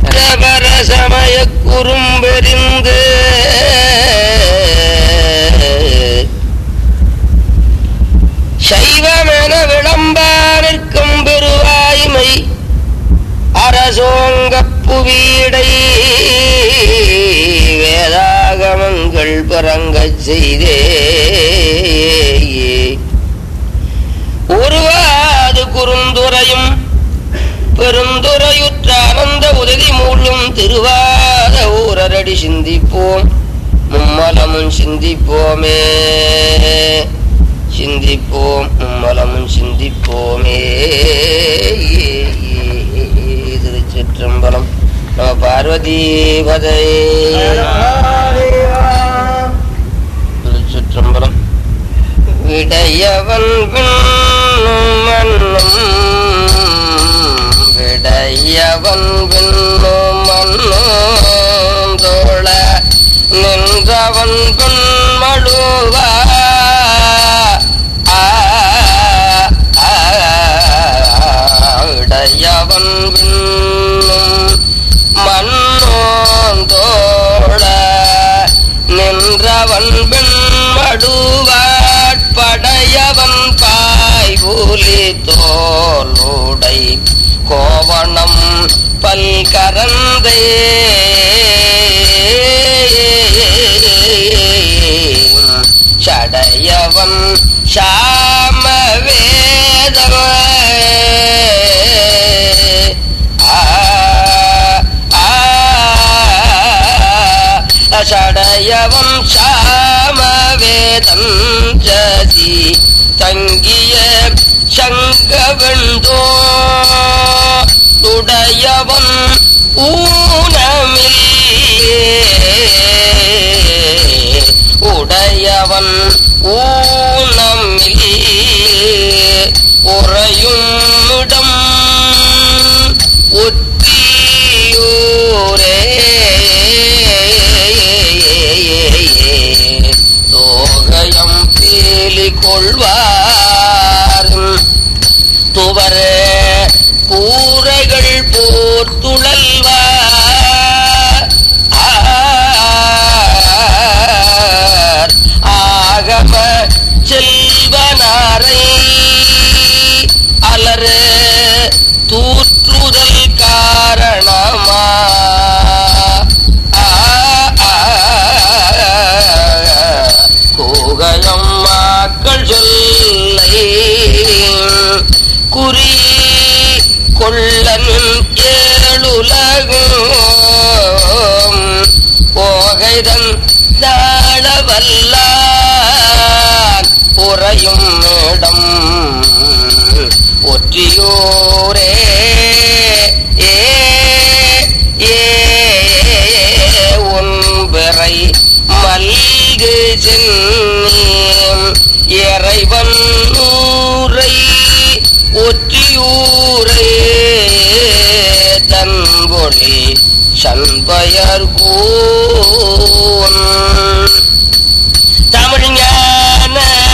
பர சமய குறும்பெறிந்து சைவமென விளம்பானிற்கும் பெருவாய்மை அரசோங்க புவீடை வேதாகமங்கள் பரங்கச் செய்தே ஒருவாது குறுந்துரையும் பெருந்துரையுற்ற ஆனந்த உதவி மூழும் திருவாத ஊரரடி சிந்திப்போம் மும்மலமும் சிந்திப்போமே சிந்திப்போம் மும்மலமும் சிந்திப்போமே திருச்சிற்றம்பலம் நம பார்வதி பதை திருச்சிற்றம்பலம் விடையவன் பின்னும் மன்னும் விடையவன் பின்னும் மன்னும் தோழ நின்றவன் பின்மழுவா விடையவன் பின்னும் மன்னோன் தோழ நின்றவன் பெண்மடுவாட்படையவன் பாய் ஊலி தோலுடை கோவணம் பல்கரந்தே சடையவன் சாம வேதவ சடையவம் சாமவேதம் ஜதி தங்கிய சங்கவெண்டோ உடையவன் ஊனமில் உடையவன் ஊனமில் உறையும் இடம் ஒத்தியூரே தோகயம் பேலி கொள்வார் துவர கூரைகள் போர்த்துழல்வார் ஆர் ஆகம செல்வனாரை அலர தூற்றுதல் காரணமா கோகயம் மாக்கள் சொல்லை குறி கொள்ளனும் ஏழுலகும் போகைதன் தாழவல்லான் உறையும் இடம் ஒற்றியோரே ஏ ஏ ஒன்பரை மல்கு சென்னீம் இறைவன் ஊரை ஒற்றியூரே தன்பொழி சண்பயர் கூன் தமிழ் ஞான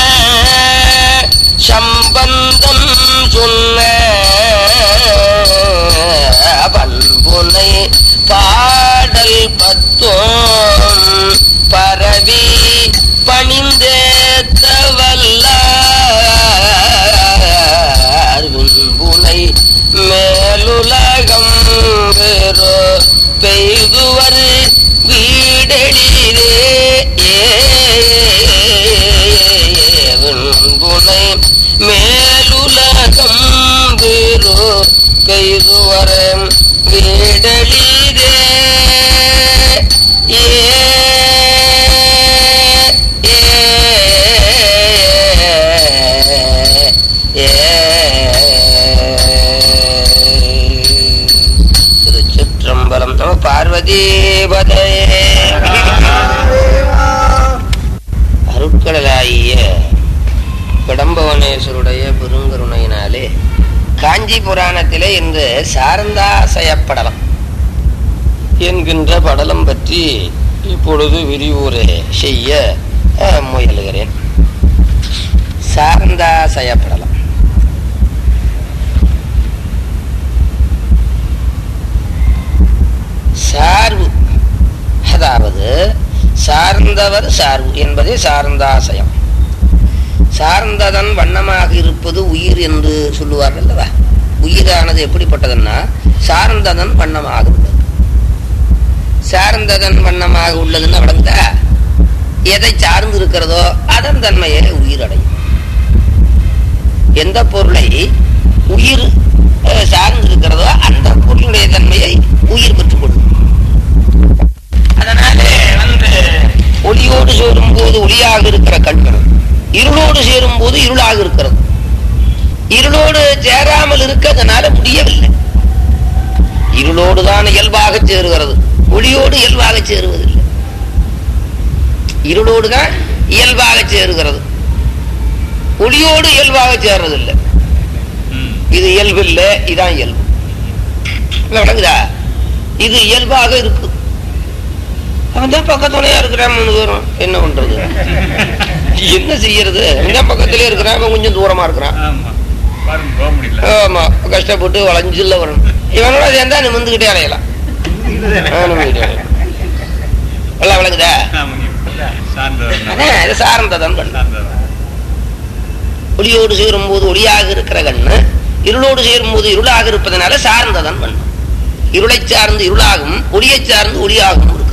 சம்பந்தம் சொன்ன பண்புனை பாடல் பத்தும் பரவி பணிந்தேத்தவல்ல விண்புனை மேலுலகம் பெறோ பெய்துவர் வீடெழிலே விண்புனை மேலுலகம் பெறோ பெய்துவர் வீடெழிலே ஏ திருச்சிற்றம்பலம் நம பார்வதி அருட்கடலாகிய கடம்பவனேஸ்வருடைய பெருங்கருணையினாலே காஞ்சி புராணத்திலே இன்று சாரந்தாசயப்படலம் என்கின்ற படலம் பற்றி இப்பொழுது விரிவுரை செய்ய அஹ், முயலுகிறேன் சாரந்தாசயப்படலம் சார்ந்தவர் சார்பு என்பதே சார்ந்தாசயம் சார்ந்ததன் வண்ணமாக இருப்பது உயிர் என்று சொல்லுவார்கள் அல்லவா உயிரானது எப்படிப்பட்டதுன்னா சார்ந்ததன் வண்ணமாக உள்ளது சார்ந்ததன் வண்ணமாக உள்ளதுன்னு விளங்குதா எதை சார்ந்து இருக்கிறதோ அதன் தன்மையை உயிர் அடையும் எந்த பொருளை உயிர் அஹ், சார்ந்து இருக்கிறதோ அந்த பொருளுடைய தன்மையை உயிர் பெற்றுக்கொள்ளும் அதனாலே வந்து ஒளியோடு சேரும் போது ஒளியாக இருக்கிற கண்கள் இருளோடு சேரும் போது இருளாக இருக்கிறது இருளோடு சேராமல் இருக்கிறதுனால முடியவில்லை இருளோடு தான் இயல்பாக சேருகிறது ஒளியோடு இயல்பாக சேருவதில்லை இருளோடு தான் இயல்பாக சேருகிறது ஒளியோடு இயல்பாக சேர்றதில்லை ம். இது இயல்பு இல்லை இதான் இயல்பு இல்ல விளங்குதா இது இயல்பாக இருக்கு அவன் தான் பக்கத்துணையா இருக்கிறான் மூணு பேரும் என்ன பண்றது என்ன செய்யறது அவன் தான் பக்கத்திலே இருக்கிறான் அவன் கொஞ்சம் தூரமா இருக்கிறான் ஆமா பாருங்க போக முடியல ஆமா கஷ்டப்பட்டு வளைஞ்சுல வரணும் இவனோட சேர்ந்தா நிமிந்துகிட்டே அலையலாம் ஆ, நிமிர்ந்துகிட்டே அலையலாம். எல்லாம் விளங்குதா ஆமாங்க சார்ந்தவர் அதான் இது சார்ந்ததான் பண்ண சார்ந்தவர் ஒளியோடு சேரும் போது ஒளியாக இருக்கிற கண்ணு இருளோடு சேரும் போது இருளாக இருப்பதனால சார்ந்ததான் பண்ணும் இருளை சார்ந்து இருளாகும் ஒளியை சார்ந்து ஒளியாகவும் இருக்கிறது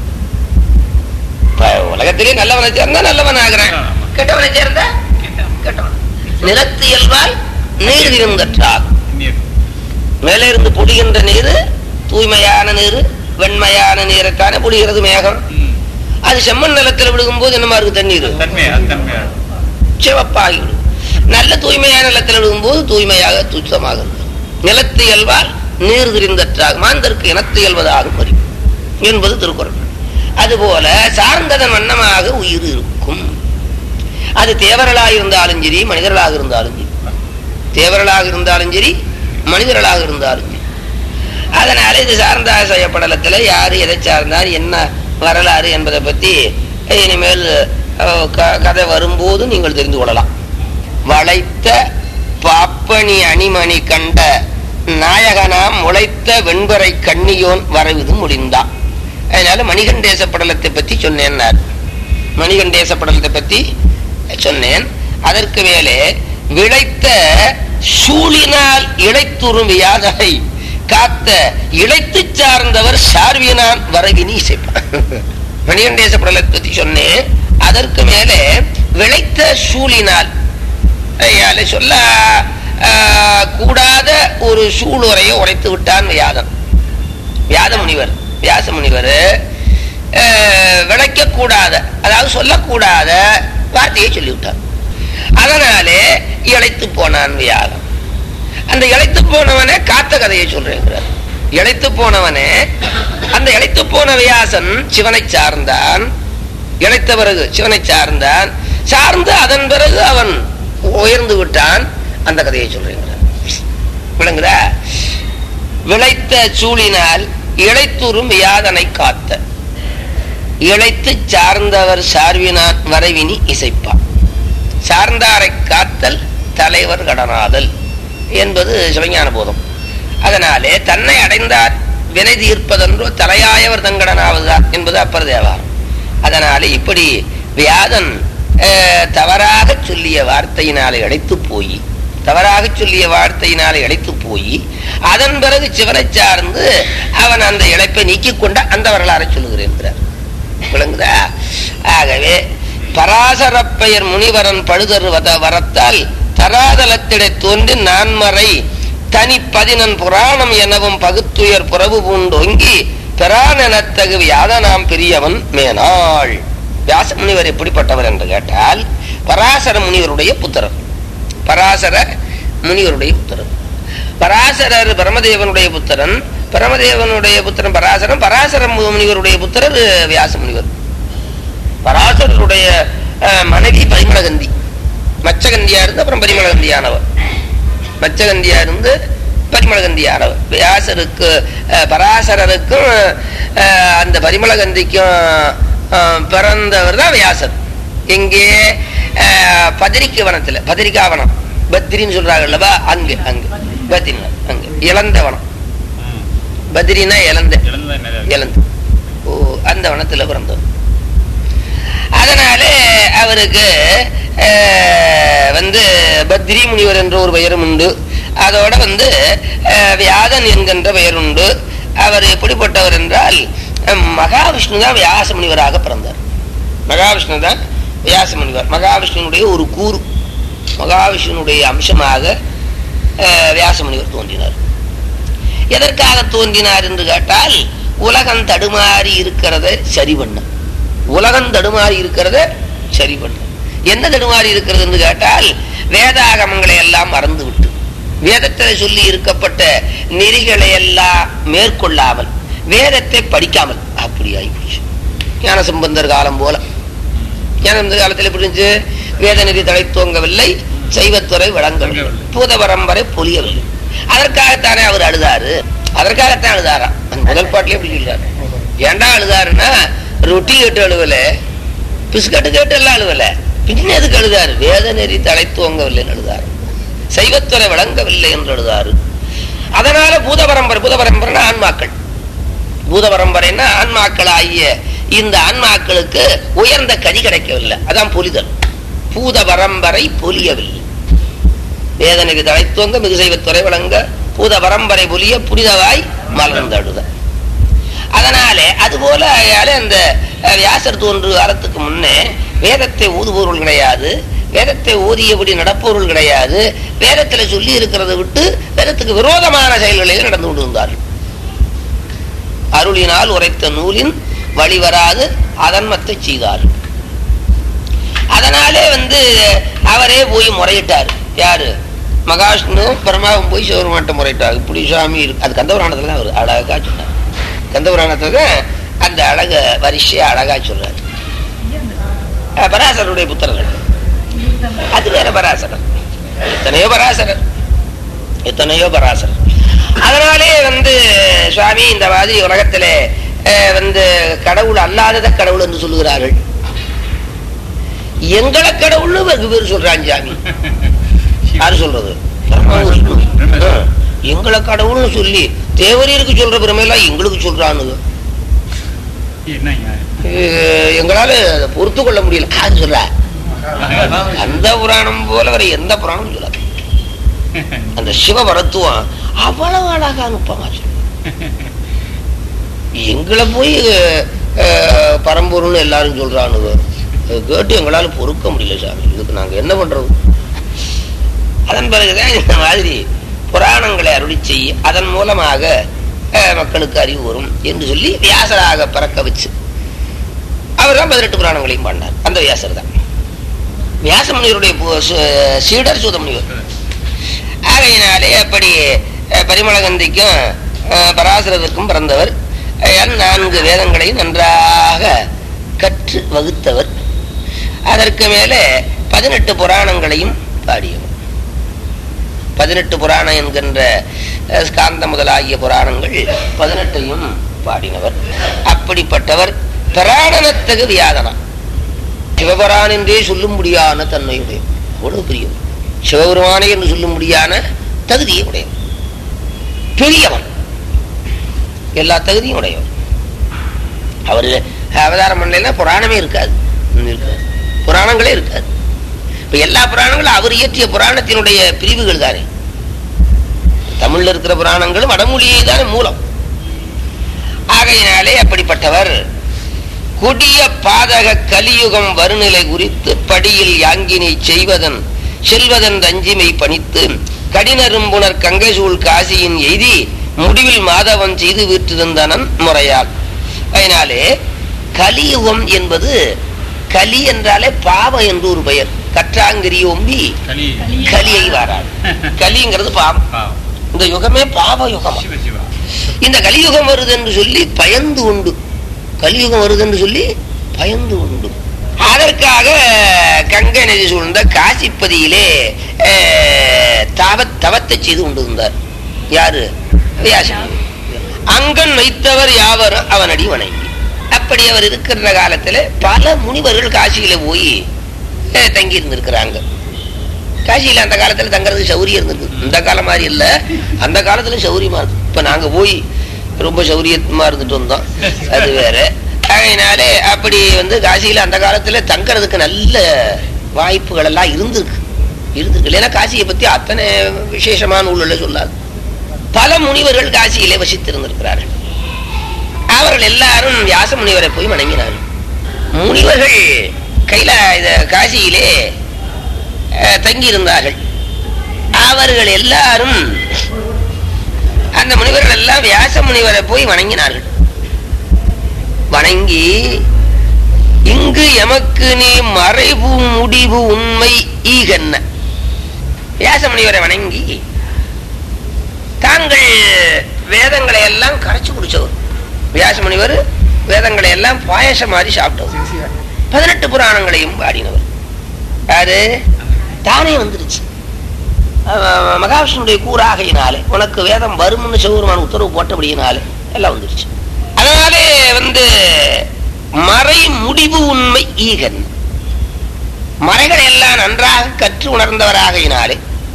இப்ப உலகத்திலே நல்லவனை சேர்ந்தா நல்லவன் ஆகிறான் ஆமா. கெட்டவனை சேர்ந்தா கெட்டவன் நிலத்து இயல்பால் நீர் இருந்தற்றாகும் நீர் மேலே இருந்து பொடிகின்ற நீர் தூய்மையான நீர் வெண்மையான நீரைத்தானே பொழிகிறது மேகம் ம். அது செம்மண் நிலத்தில் விழுகும்போது என்னமா இருக்கு தண்ணீர் தன்மையா அது தன்மையா சிவப்பாகிவிடும் நல்ல தூய்மையான நிலத்தில் விழுகும்போது தூய்மையாக துச்சமாக இருக்கும் நிலத்து இயல்பால் நீர் திரிந்தற்றாக மாந்தருக்கு இனத்து இயல்வதாகும் அறிவு என்பது திருக்குறள் அதுபோல சார்ந்ததன் வண்ணமாக உயிர் இருக்கும் அது தேவர்களாக இருந்தாலும் சரி மனிதர்களாக இருந்தாலும் சரி தேவர்களாக இருந்தாலும் சரி மனிதர்களாக இருந்தாலும் சரி அதனால இது சார்ந்த செய்யப்படலத்தில் யார் எதை சார்ந்தார் என்ன வரலாறு என்பதை பற்றி இனிமேல் அஹ், க- கதை வரும்போது நீங்கள் தெரிந்து கொள்ளலாம் வளைத்த பாப்பனி அணிமணி கண்ட நாயகனாம் முளைத்த வெண்பறை கண்ணியோன் வரவிது முடிந்தான் அதனால மணிகண்டேச படலத்தை பற்றி சொன்னேன்னார் மணிகண்டேச படலத்தை பற்றி சொன்னேன் அதற்கு மேலே விளைத்த சூழினால் இழைத்துறும் வியாதனை காத்த இழைத்து சார்ந்தவர் சார்வினான் வரவினி இசைப்பான் மணிகண்டேச படலத்தை பற்றி சொன்னேன் அதற்கு மேலே விளைத்த சூழினால் ஐயால சொல்ல ஆ, கூடாத ஒரு சூளுரையை உரைத்து விட்டான் வியாதன் வியாத முனிவர் வியாச முனிவர் விளைக்க கூடாத அதாவது சொல்லக்கூடாத வார்த்தையை சொல்லிவிட்டார் அதனாலே இழைத்து போனான் வியாதம் அந்த இழைத்து போனவனே காத்த கதையை சொல்றேங்கிறார் இழைத்து போனவனே அந்த இழைத்து போன வியாசன் சிவனை சார்ந்தான் இழைத்த பிறகு சிவனை சார்ந்தான் சார்ந்து அதன் பிறகு அவன் உயர்ந்து விட்டான் அந்த கதையை சொல்றேங்கிறார் விளங்குதா விளைத்த சூழினால் இழைத்துறும் வியாதனை காத்த இழைத்து சார்ந்தவர் சார்வினான் வரைவினி இசைப்பான் சார்ந்தாரை காத்தல் தலைவர் கடனாதல் என்பது சிவஞான போதம் அதனாலே தன்னை அடைந்தார் வினை தீர்ப்பதென்றோ தலையாயவர் தங்கடனாவதுதான் என்பது அப்பர் தேவாரம் அதனாலே இப்படி வியாதன் அஹ், தவறாக சொல்லிய வார்த்தையினாலே இழைத்து போய் தவறாக சொல்லிய வார்த்தையினாலே இழைத்து போய் அதன் பிறகு சிவனை சார்ந்து அவன் அந்த இழைப்பை நீக்கிக் கொண்ட அந்த வரலாறை சொல்லுகிறேன் என்கிறார். விளங்குதா ஆகவே பராசரப்பெயர் முனிவரன் பழுதர் வத வரத்தால் தராதலத்திடை தோன்றி நான்மறை தனி பதினன் புராணம் எனவும் பகுத்துயர் புறவு பூண்டோங்கி பெறானெனத்தகு வியாதனாம் பெரியவன் மேனாள் வியாச முனிவர் எப்படிப்பட்டவர் என்று கேட்டால் பராசர முனிவருடைய புத்திரர் பராசர முனிவருடைய புத்திரன் பராசரர் பிரமதேவனுடைய புத்திரன் பிரமதேவனுடைய புத்திரன் பராசரன் பராசர மு- முனிவருடைய புத்திரர் வியாச முனிவர் பராசரருடைய அஹ், மனைவி பரிமளகந்தி மச்சகந்தியா இருந்து அப்புறம் பரிமளகந்தியானவர் மச்சகந்தியா இருந்து பரிமளகந்தியானவர் வியாசருக்கு அஹ், பராசரருக்கும் அஹ், அந்த பரிமளகந்திக்கும் அஹ், பிறந்தவர் தான் வியாசர் எங்கே அஹ், பதரிக்க வனத்துல பதரிகாவனம் பத்ரின்னு சொல்றாங்கல்லவா அங்க அங்க பத்ரி அங்க இளந்த வனம் ம். பத்ரினா இளந்த இழந்தா நிறைய இருக்கு. இளந்து ஓ அந்த வனத்துல பிறந்தவர் அதனால அவருக்கு அஹ், வந்து பத்ரி முனிவர் என்ற ஒரு பெயரும் உண்டு அதோட வந்து அஹ், வியாதன் என்கின்ற பெயர் உண்டு அவர் எப்படிப்பட்டவர் என்றால் அஹ், மகாவிஷ்ணு தான் வியாச முனிவராக பிறந்தார் மகாவிஷ்ணு தான் வியாச முனிவர் மகாவிஷ்ணுனுடைய ஒரு கூறு மகாவிஷ்ணுனுடைய அம்சமாக அஹ், வியாச முனிவர் தோன்றினார் எதற்காக தோன்றினார் என்று கேட்டால் உலகம் தடுமாறி இருக்கிறத சரி பண்ண உலகம் தடுமாறி இருக்கிறத சரி பண்ண என்ன தடுமாறி இருக்கிறது என்று கேட்டால் வேதாகமங்களை எல்லாம் மறந்து விட்டு வேதத்தில் சொல்லி இருக்கப்பட்ட நெறிகளை எல்லாம் மேற்கொள்ளாமல் வேதத்தை படிக்காமல் அப்படி ஆகிப்போச்சு ஞான சம்பந்தர் காலம் போல ஞான காலத்தில் எப்படி இருந்துச்சு வேத நெறி தழைத்தோங்கவில்லை சைவத்துறை வழங்கவில்லை பூத பரம்பரை பொலியவில்லை அதற்காகத்தானே அவர் அழுதாரு அதற்காகத்தான் அழுதாராம் அந்த முதல் பாட்டிலே இப்படி சொல்றாரு ஏன்டா அழுதாருன்னா ரொட்டி கேட்டு அழுவல பிஸ்கட்டு கேட்டு எல்லாம் அழுவல பின்ன எதுக்கு அழுதாரு வேத நெறி தழைத்துவங்கவில்லைன்னு அழுதாரு சைவத்துறை வழங்கவில்லை என்று அழுதாரு அதனால பூத பரம்பரை பூத பரம்பரைன்னா ஆன்மாக்கள் பூத பரம்பரைன்னா ஆன்மாக்கள் ஆகிய இந்த ஆன்மாக்களுக்கு உயர்ந்த கதி கிடைக்கவில்லை அதான் புலிதல் பூத பரம்பரை பொலியவில்லை வேதனைக்கு தழைத்துவங்க மிகு செய்வத்துறை வழங்க பூத பரம்பரை பொலிய புனிதவாய் மலர்ந்தடுத அதனாலே அதுபோல ஆகையால அந்த அஹ், வியாசர் தோன்று காலத்துக்கு முன்னே வேதத்தை ஊதுபவர்கள் கிடையாது வேதத்தை ஓதியபடி நடப்பவர்கள் கிடையாது வேதத்துல சொல்லி இருக்கிறத விட்டு வேதத்துக்கு விரோதமான செயல்களில் நடந்து கொண்டு இருந்தார்கள் அருளினால் உரைத்த நூலின் வழிவராது அதன்மத்தை செய்தார்கள் அதனாலே வந்து அவரே போய் முறையிட்டார் யாரு மகாவிஷ்ணு பரமாவும் போய் சிவருமாட்ட முறையிட்டார் இப்படி சாமி இருக்கு அது கந்தபுராணத்துல தான் அவர் அழகா சொன்னார் கந்தபுராணத்துல தான் அந்த அழக வரிசையா அழகா சொல்றாரு அஹ் பராசரருடைய புத்தர்கள் அது வேற பராசரர் எத்தனையோ பராசரர் எத்தனையோ பராசரர் அதனாலே வந்து சுவாமி இந்த மாதிரி உலகத்திலே அஹ், வந்து கடவுள் அல்லாதத கடவுள் என்று சொல்லுகிறார்கள் எங்களை கடவுள்னு வெகு பேர் சொல்றான் சாமி யாரு சொல்றது பிரம்மா விஷ்ணு. ஆ, எங்களை கடவுள்னு சொல்லி தேவரீருக்கு சொல்ற பெருமையெல்லாம் எங்களுக்கு சொல்றானுங்க என்னங்க அஹ், எங்களால அதை பொறுத்து கொள்ள முடியல யாரு சொல்ற அந்த புராணம் போல வேற எந்த புராணமும் சொல்லாது அந்த சிவபரத்துவம் அவ்வளவு அழகா நுட்பமா சொல்லு எங்களை போய் அஹ், பரம்பொருள்னு எல்லாரும் சொல்றானுங்க அதை கேட்டு எங்களால பொறுக்க முடியல சாமி இதுக்கு நாங்க என்ன பண்றது அதன் பிறகுதான் இந்த மாதிரி புராணங்களை அருளி செய்ய அதன் மூலமாக அஹ், மக்களுக்கு அறிவு வரும் என்று சொல்லி வியாசராக பிறக்க வச்சு அவர் தான் பதினெட்டு புராணங்களையும் பாடினார் அந்த வியாசர் தான் வியாசமுனிவருடைய பு- சு- சீடர் சூதமுனிவர் ஆகையினாலே அப்படி அஹ், பரிமளகந்திக்கும் அஹ், பராசரத்திற்கும் பிறந்தவர் அஹ், நான்கு வேதங்களை நன்றாக கற்று வகுத்தவர் அதற்கு மேலே பதினெட்டு புராணங்களையும் பாடியவர் பதினெட்டு புராணம் என்கின்ற அஹ், ஸ்காந்த முதலாகிய புராணங்கள் பதினெட்டையும் பாடினவர் அப்படிப்பட்டவர் பிராணனத்தகு வியாதனா சிவபரான் என்றே சொல்லும்படியான தன்மையுடைய அவ்வளவு பெரியவர் சிவபெருமானே என்று சொல்லும்படியான தகுதியை உடையவர் பெரியவன் எல்லா தகுதியும் உடையவர் அவர் அவதாரம் பண்ணலைன்னா புராணமே இருக்காது ஒண்ணும் இருக்காது புராணங்களே இருக்காது இப்ப எல்லா புராணங்களும் அவர் இயற்றிய புராணத்தினுடைய பிரிவுகள் தானே தமிழ்ல இருக்கிற புராணங்களும் வடமொழியே தானே மூலம் ஆகையினாலே அப்படிப்பட்டவர் கொடிய பாதக கலியுகம் வருநிலை குறித்து படியில் யாங்கினை செய்வதன் செல்வதன் தஞ்சிமை பணித்து கடினரும்புணர் கங்கைசூழ் காசியின் எய்தி முடிவில் மாதவன் செய்து வீற்றிருந்தனன் முறையால் அதனாலே கலியுகம் என்பது கலி என்றாலே பாவம் என்று ஒரு பெயர் கற்றாங்கிரி ஒம்பி களி கலியை வாராள் கலிங்கிறது பாவம் பாவம் இந்த யுகமே பாவ யுகமா சிவ சிவா இந்த கலியுகம் வருது என்று சொல்லி பயந்து உண்டு கலியுகம் வருது என்று சொல்லி பயந்து உண்டு அதற்காக கங்கை நதி சூழ்ந்த காசிப்பதியிலே அஹ், தவ தவத்தை செய்து கொண்டு இருந்தார் யாரு வியாசன் அங்கன் வைத்தவர் யாவரும் அவனடி வணங்கி அப்படி அவர் இருக்கிற காலத்துல பல முனிவர்கள் காசியில போய் அஹ், தங்கி இருந்திருக்கிறாங்க காசியில அந்த காலத்துல தங்கறதுக்கு சௌரியம் இருந்திருக்கு இந்த காலம் மாதிரி இல்ல அந்த காலத்துல சௌரியமா இருக்கு இப்ப நாங்க போய் ரொம்ப சௌரியமா இருந்துட்டு வந்தோம் அது வேற அதனாலே அப்படி வந்து காசியில அந்த காலத்துல தங்கறதுக்கு நல்ல வாய்ப்புகள் எல்லாம் இருந்திருக்கு இருந்திருக்கு இல்லைன்னா காசியை பத்தி அத்தனை விசேஷமான நூல்கள் சொல்லாது பல முனிவர்கள் காசியிலே வசித்திருந்திருக்கிறார்கள் அவர்கள் எல்லாரும் வியாச முனிவரை போய் வணங்கினார்கள் முனிவர்கள் கையில இத காசியிலே அஹ், தங்கியிருந்தார்கள் அவர்கள் எல்லாரும் அந்த முனிவர்கள் எல்லாம் வியாச முனிவரை போய் வணங்கினார்கள் வணங்கி இங்கு எமக்கு நீ மறைவு முடிவு உண்மை ஈகன்ன வியாச முனிவரை வணங்கி தாங்கள் வேதங்களை எல்லாம் கரைச்சு குடிச்சவர் வியாச முனிவர் வேதங்களை எல்லாம் பாயசம் மாதிரி சாப்பிட்டவர் பதினெட்டு புராணங்களையும் பாடினவர் யாரு தானே வந்துருச்சு அஹ் மகாவிஷ்ணுடைய கூறாகையினாலே உனக்கு வேதம் வரும்னு சிவபெருமான் உத்தரவு போட்டபடியினாலே எல்லாம் வந்துருச்சு அதனாலே வந்து மறை முடிவு உண்மை ஈகன் மறைகளை எல்லாம் நன்றாக கற்று உணர்ந்தவராகையினாலே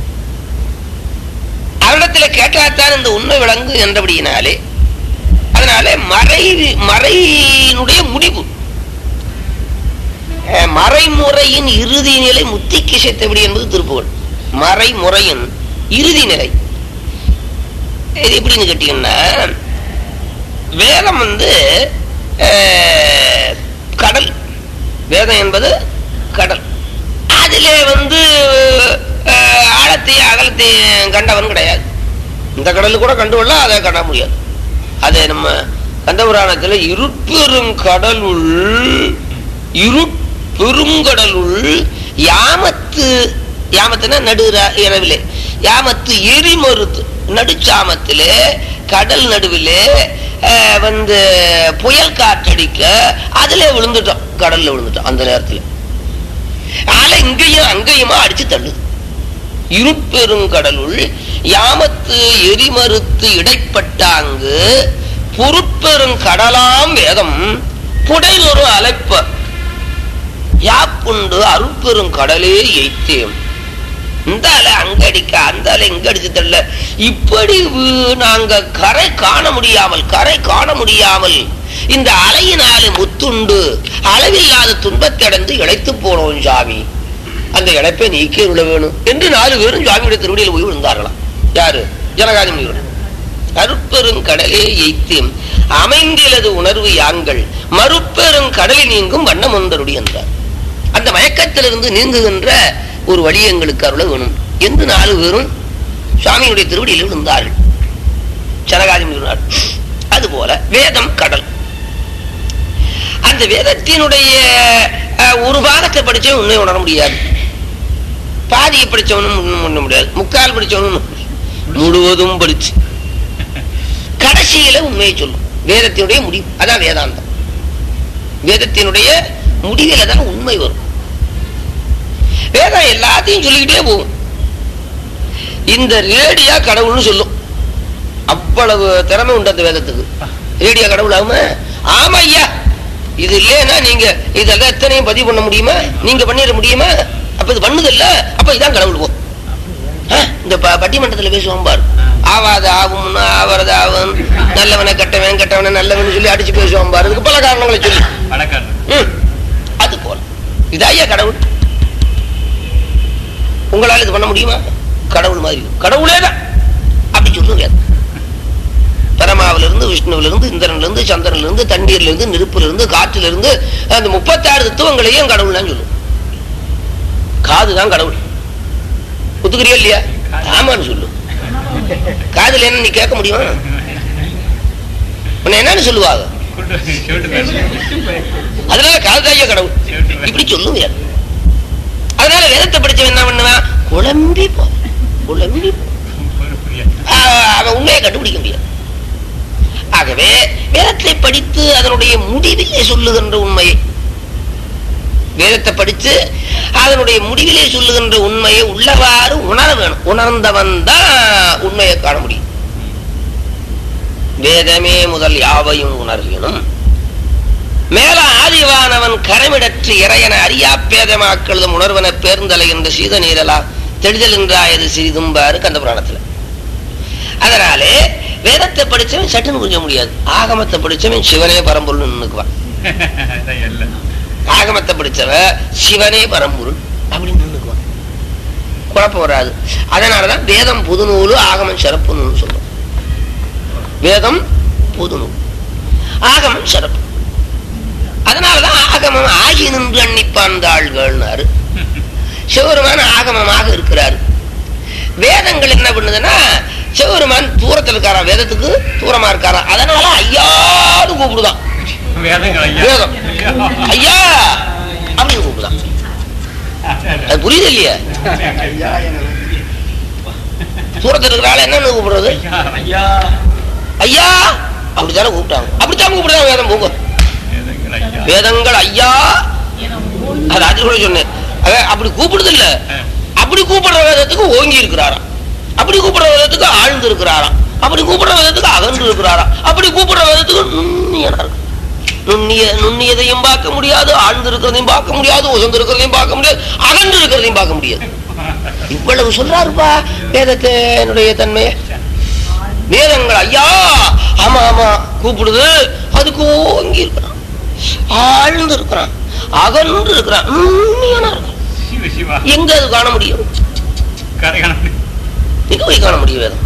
அவரிடத்தில் கேட்டாத்தான் இந்த உண்மை விளங்கு என்றபடியினாலே அதனாலே மறை மறையினுடைய முடிவு அஹ், மறைமுறையின் இறுதி நிலை முத்திக்கு சேர்த்தபடி என்பது திருப்புகழ் மறைமுறையின் இறுதி நிலை இது எப்படின்னு கேட்டீங்கன்னா வேதம் வந்து அஹ், கடல் வேதம் என்பது கடல் அதிலே வந்து அஹ், ஆழத்தையும் அகலத்தையும் கண்டவன் கிடையாது இந்த கடல் கூட கண்டு கொள்ள அதை காண முடியாது அது நம்ம கந்தபுராணத்துல இருட்பெரும் கடலுள் இருட்பெருங்கடலுள் யாமத்து யாமத்துனா நடு ர- இரவிலே யாமத்து எரிமருத்து நடுச்சாமத்திலே கடல் நடுவிலே அஹ், வந்து புயல் காற்றடிக்க அதிலே விழுந்துட்டோம் கடல்ல விழுந்துட்டோம் அந்த நேரத்துல ஆனா இங்கேயும் அங்கேயுமா அடிச்சு தள்ளுது இருட்பெருங்கடலுள் யாமத்து எரிமறுத்து இடைப்பட்டாங்கு பொருட்பெருங்கடலாம் வேதம் புடைதொரு அலைப்ப யாப்புண்டு அருட்பெரும் கடலே எய்த்தேன் இந்த அலை அங்க அடிக்க அந்த அலை இங்க அடிச்சு தள்ள இப்படி வு- நாங்க கரை காண முடியாமல் கரை காண முடியாமல் இந்த அலையினாலே முத்துண்டு அளவில்லாத துன்பத்தை அடைந்து இழைத்து போனோம் சாமி அந்த இழைப்பை நீக்கே விட வேணும் என்று நாலு பேரும் சுவாமியுடைய திருவடியில் போய் விழுந்தார்களாம் யாரு ஜனகாதி முனிவர் அருட்பெரும் கடலே எய்த்தேம் அமைந்திலது உணர்வு யாங்கள் மறுப்பெரும் கடலை நீங்கும் வண்ணம் ஒன்றருடைய என்றார் அந்த மயக்கத்திலிருந்து நீங்குகின்ற ஒரு வழி எங்களுக்கு அருள வேணும் என்று நாலு பேரும் சுவாமியுடைய திருவடியில் விழுந்தார்கள் ஜனகாதி முனிவர் அதுபோல வேதம் கடல் அந்த வேதத்தினுடைய அஹ், ஒரு பாகத்தை படிச்சவன் உண்மை உணர முடியாது பாதியை படிச்சவனும் ஒண்ணும் பண்ண முடியாது முக்கால் படிச்சவனும் முழுவதும் படிச்சு கடைசியில உண்மையை சொல்லும் வேதத்தினுடைய முடிவு அதான் வேதாந்தம் வேதத்தினுடைய முடிவில தான் உண்மை வரும் வேதம் எல்லாத்தையும் சொல்லிக்கிட்டே போகும் இந்த ரேடியா கடவுள்னு சொல்லும் அவ்வளவு திறமை உண்டு அந்த வேதத்துக்கு ரேடியா கடவுள் ஆகுமா ஆமா ஐயா இது இல்லைன்னா நீங்க இதெல்லாம் எத்தனையும் பதிவு பண்ண முடியுமா நீங்க பண்ணிட முடியுமா அப்ப இது பண்ணுது இல்ல அப்ப இதான் கடவுள் போ ஆ, இந்த ப- பட்டிமன்றத்துல பேசுவான் பாரு ஆவாத ஆகும் ஆவறது ஆகும் நல்லவனை கெட்டவன் கெட்டவனை நல்லவன் சொல்லி அடிச்சு பேசுவான் பாரு இதுக்கு பல காரணங்களை சொல்லி பணக்காரன் ம், அது போல இதாயா கடவுள் உங்களால இது பண்ண முடியுமா கடவுள் மாதிரி கடவுளே தான் அப்படி சொல்ல முடியாது பரமாவில இருந்து விஷ்ணுவில இருந்து இந்திரன்ல இருந்து சந்திரன்ல இருந்து தண்ணீர்ல இருந்து நெருப்புல இருந்து காற்றுல இருந்து அந்த முப்பத்தாறு தத்துவங்களையும் கடவுள் தான் சொல்லும் காதுதான் கடவுள் ஒத்துக்கிறியா இல்லையா ஆமான்னு சொல்லு காதுல என்ன நீ கேட்க முடியுமா உன்னை என்னன்னு சொல்லுவாங்க கூட்டு ஷர்ட் பேண்ட் அதனால காதுதாய்யா கடவுள் இப்படி சொல்லும் யார் அதனால வேதத்தை படிச்சவன் என்ன பண்ணுவான் குழம்பி போ குழம்பி போ ஆஹ் அவன் உண்மையை கண்டுபிடிக்க முடியாது ஆகவே வேதத்தை படித்து அதனுடைய முடிவிலே சொல்லுகின்ற உண்மையை வேதத்தை படித்து அதனுடைய முடிவிலே சொல்லுகின்ற உண்மையை உள்ளவாறு உணர வேணும் உணர்ந்தவன் தான் உண்மையை காண முடியும் வேதமே முதல் யாவையும் உணர்வினும் மேல ஆதிவானவன் கரமிடற்று இறையன அறியா பேதமாக்களதும் உணர்வன பேர்ந்தலை என்ற சீத நீரலா தெளிதல் என்றாயது சிறிதும்பாரு கந்த புராணத்துல அதனாலே வேதத்தை படிச்சவன் சட்டுன்னு புரிஞ்ச முடியாது ஆகமத்தை படிச்சவன் சிவனே பரம்பொருள் நின்னுக்குவான் அதான் எல்லாம். ஆகமத்தை படிச்சவ சிவனே பரம்பொருள் அப்படின்னு நின்னுக்குவான் குழப்பம் வராது அதனாலதான் வேதம் புதுநூலு ஆகமம் சிறப்பு நூல் சொல்றோம் வேதம் புதுநூல் ஆகமம் சிறப்பு அதனாலதான் ஆகமம் ஆகி நின்று அன்னிப்பாந்தாள்கள்னாரு சிவருமான ஆகமமாக இருக்கிறாரு வேதங்கள் என்ன பண்ணுதுன்னா சிவருமான் தூரத்தில் இருக்காரா வேதத்துக்கு தூரமா இருக்காரா அதனால ஐயாடு கூப்பிடுதான் வேதங்கள் ஐயா. வேதம். ஐயா அப்படின்னு கூப்பிடுதான் அது புரியுது இல்லையா தூரத்தில் இருக்கிற ஆள் என்னன்னு கூப்பிடுறது ஐயா. ஐயா அப்படித்தானே கூப்பிட்டாங்க அப்படித்தான் கூப்பிடுறாங்க வேதம் போங்க வேதங்கள் ஐயா. வேதங்கள் ஐயா அது அது கூட சொன்னேன் அவன் அப்படி கூப்பிடுது இல்ல அப்படி கூப்பிடுற வேதத்துக்கு ஓங்கி இருக்கிறாராம் அப்படி கூப்பிடுற வேதத்துக்கு ஆழ்ந்து இருக்கிறாராம் அப்படி கூப்பிடுற வேதத்துக்கு அகன்று இருக்கிறாராம் அப்படி கூப்பிடுற வேதத்துக்கு நுண்ணியனா இருக்கு நுண்ணிய நுண்ணியதையும் பார்க்க முடியாது ஆழ்ந்து இருக்கிறதையும் பார்க்க முடியாது உசந்து இருக்கிறதையும் பார்க்க முடியாது அகன்று இருக்கிறதையும் பார்க்க முடியாது இவ்வளவு சொல்றாருப்பா வேதத்தினுடைய தன்மையை வேதங்கள் ஐயா ஆமா ஆமா கூப்பிடுது அதுக்கு ஓங்கி இருக்கிறான் ஆழ்ந்து இருக்கிறான் அகன்று இருக்கிறான் நுண்ணியனா இருக்கிறான் சிவ சிவா எங்க அது காண முடியும் கரையான எங்க போய் காண முடியும் வேதம்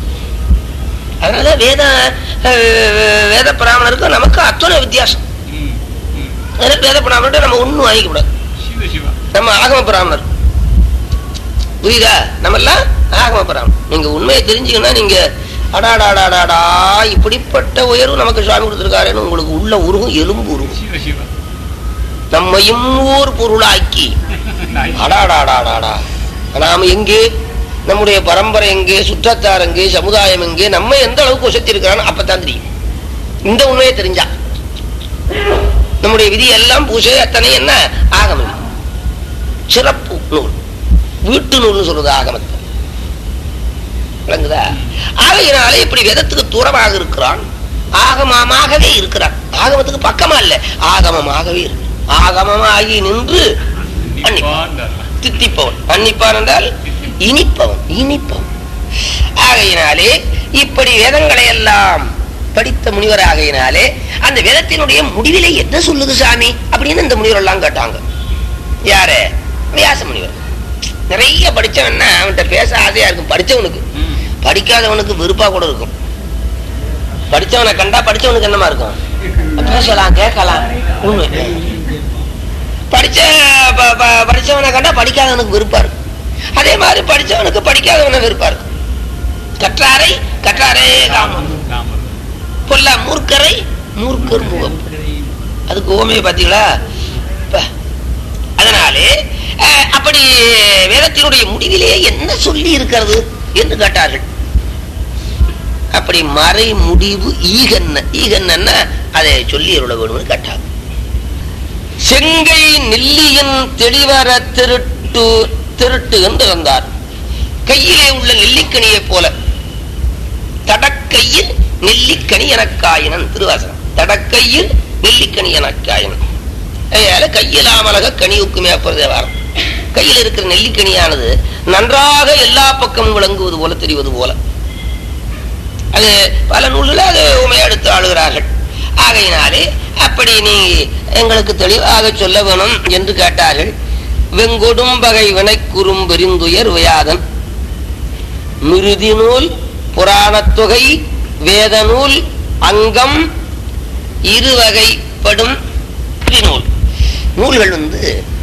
அதனால வேத அஹ், வேத பிராமணருக்கு நமக்கு அத்தனை வித்தியாசம் ம், ம். அதனால வேத பிராமணர்கிட்ட நம்ம ஒண்ணும் வாங்கிக்க கூடாது சிவ சிவா நம்ம ஆகம பிராமணர் புரியுதா நம்ம எல்லாம் ஆகம பிராமணர் நீங்க உண்மையை தெரிஞ்சுக்கன்னா நீங்க அடாடாடாடாடா இப்படிப்பட்ட உயர்வு நமக்கு சுவாமி கொடுத்திருக்காருன்னு உங்களுக்கு உள்ள உருகும் எலும்பு உருகும் சிவ சிவா நம்மையும் ஊர் பொருளாக்கி நான் அடாடாடாடாடா நாம எங்கே நம்முடைய பரம்பரை எங்கே சுற்றத்தார் எங்கே சமுதாயம் எங்கே நம்ம எந்த அளவுக்கு உசத்தி இருக்கிறான்னு அப்பதான் தெரியும் இந்த உண்மையை தெரிஞ்சா நம்முடைய விதி எல்லாம் பூஜை அத்தனை என்ன ஆகமம் சிறப்பு நூல் வீட்டு நூல்னு சொல்றது ஆகமத்தை விளங்குதா ஆகையினாலே இப்படி வேதத்துக்கு தூரமாக இருக்கிறான் ஆகமமாகவே இருக்கிறான் ஆகமத்துக்கு பக்கமா இல்ல ஆகமமாகவே இருக்கு ஆகமமாகி நின்று அன்னிப்பான் நிப்பாண்டார். தித்திப்பவன் அன்னிப்பான் என்றால் இனிப்பவன் இனிப்பவன் ஆகையினாலே இப்படி வேதங்களை எல்லாம் படித்த முனிவர் ஆகையினாலே அந்த வேதத்தினுடைய முடிவிலே என்ன சொல்லுது சாமி அப்படின்னு இந்த முனிவர் எல்லாம் கேட்டாங்க யாரு வியாச முனிவர் நிறைய படிச்சவன்னா அவன்கிட்ட பேச ஆசையா இருக்கும் படிச்சவனுக்கு ம். படிக்காதவனுக்கு வெறுப்பா கூட இருக்கும் படிச்சவனை கண்டா படிச்சவனுக்கு என்னமா இருக்கும் பேசலாம் கேட்கலாம் உண்மை படிச்ச ப- ப- படிச்சவனை கண்டா படிக்காதவனுக்கு வெறுப்பா இருக்கும் அதே மாதிரி படிச்சவனுக்கு படிக்காதவனை வெறுப்பா இருக்கும் கற்றாரை கற்றாரே காமம் ராமர். பொல்லா மூர்க்கரை மூர்க்கர் முகம் அதுக்கு ஓமையை பார்த்தீங்களா ப. அதனாலே அஹ், அப்படி வேதத்தினுடைய முடிவிலே என்ன சொல்லி இருக்கிறது என்று கேட்டார்கள் அப்படி மறை முடிவு ஈகன்ன ஈகன்னா அதை சொல்லி அருள வேணும்னு கேட்டாங்க செங்கை நெல்லியின் தெளிவர திருட்டு திருட்டு என்று இருந்தார் கையிலே உள்ள நெல்லிக்கனியைப் போல தடக்கையில் நெல்லிக்கனி எனக்காயினன் திருவாசனம் தடக்கையில் நெல்லிக்கனி எனக்காயினன் அதனால கையிலாமலக கனிவுக்கு மேற்பதே வாரம் கையில் இருக்கிற நெல்லிக்கனியானது நன்றாக எல்லா பக்கமும் விளங்குவது போல தெரிவது போல அது பல நூல்களில் அது உமையை எடுத்து ஆளுகிறார்கள் ஆகையினாலே அப்படி நீ எங்களுக்கு தெளிவாக சொல்ல வேணும் என்று கேட்டார்கள் வெங்கொடும் பகை வினைக்குறும் பெருந்துயர் வியாதன் மிருதி நூல் புராணத் தொகை வேத நூல் அங்கம் இருவகைப்படும் நூல் நூல்கள் வந்து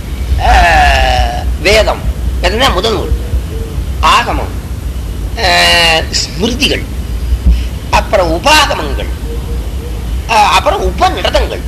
ஆஹ், வேதம் வேதம்னா முதல் நூல் ஆகமம் ஆஹ், ஸ்மிருதிகள் அப்புறம் உபாகமங்கள் ஆஹ், அப்புறம் உபநிடதங்கள்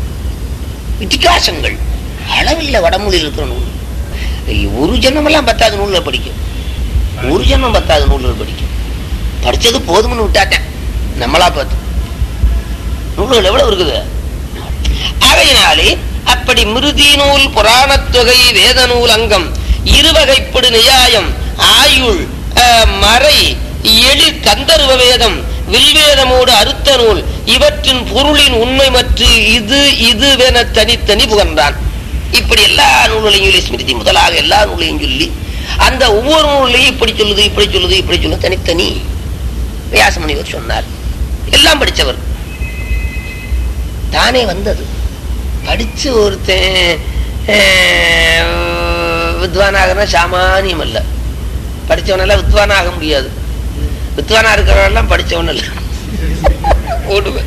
இதிகாசங்கள் அளவில்லை வடமொழியில் இருக்கிற நூல் ஒரு ஜென்மமெல்லாம் பத்தாவது நூல்ல படிக்கும் ஒரு ஜென்மம் பத்தாவது நூல்கள் படிக்கும் படிச்சது போதும்னு விட்டாட்டேன் நம்மளா பார்த்து நூல்கள் எவ்வளவு இருக்குது அவையினாலே அப்படி மிருதி நூல் புராணத் தொகை வேத நூல் அங்கம் இருவகைப்படு நியாயம் ஆயுள் அஹ், மறை எழில் கந்தர்வ வேதம் வில்வேதமோடு அறுத்த நூல் இவற்றின் பொருளின் உண்மை மற்றும் இது இதுவென தனித்தனி புகழ்ந்தான் இப்படி எல்லா நூல்களையும் சொல்லி ஸ்மிருதி முதலாக எல்லா நூலையும் சொல்லி அந்த ஒவ்வொரு நூலையும் இப்படி சொல்லுது இப்படி சொல்லுது இப்படி சொல்லுது தனித்தனி வியாசமுனிவர் சொன்னார் எல்லாம் படிச்சவர் தானே வந்தது படிச்சு ஒருத்தன் அஹ், வித்வானாகனா சாமானியம் அல்ல படிச்சவனெல்லாம் வித்வானா ஆக முடியாது வித்வானா இருக்கிறவனெல்லாம் படிச்சவன் இல்ல ஓடுவேன்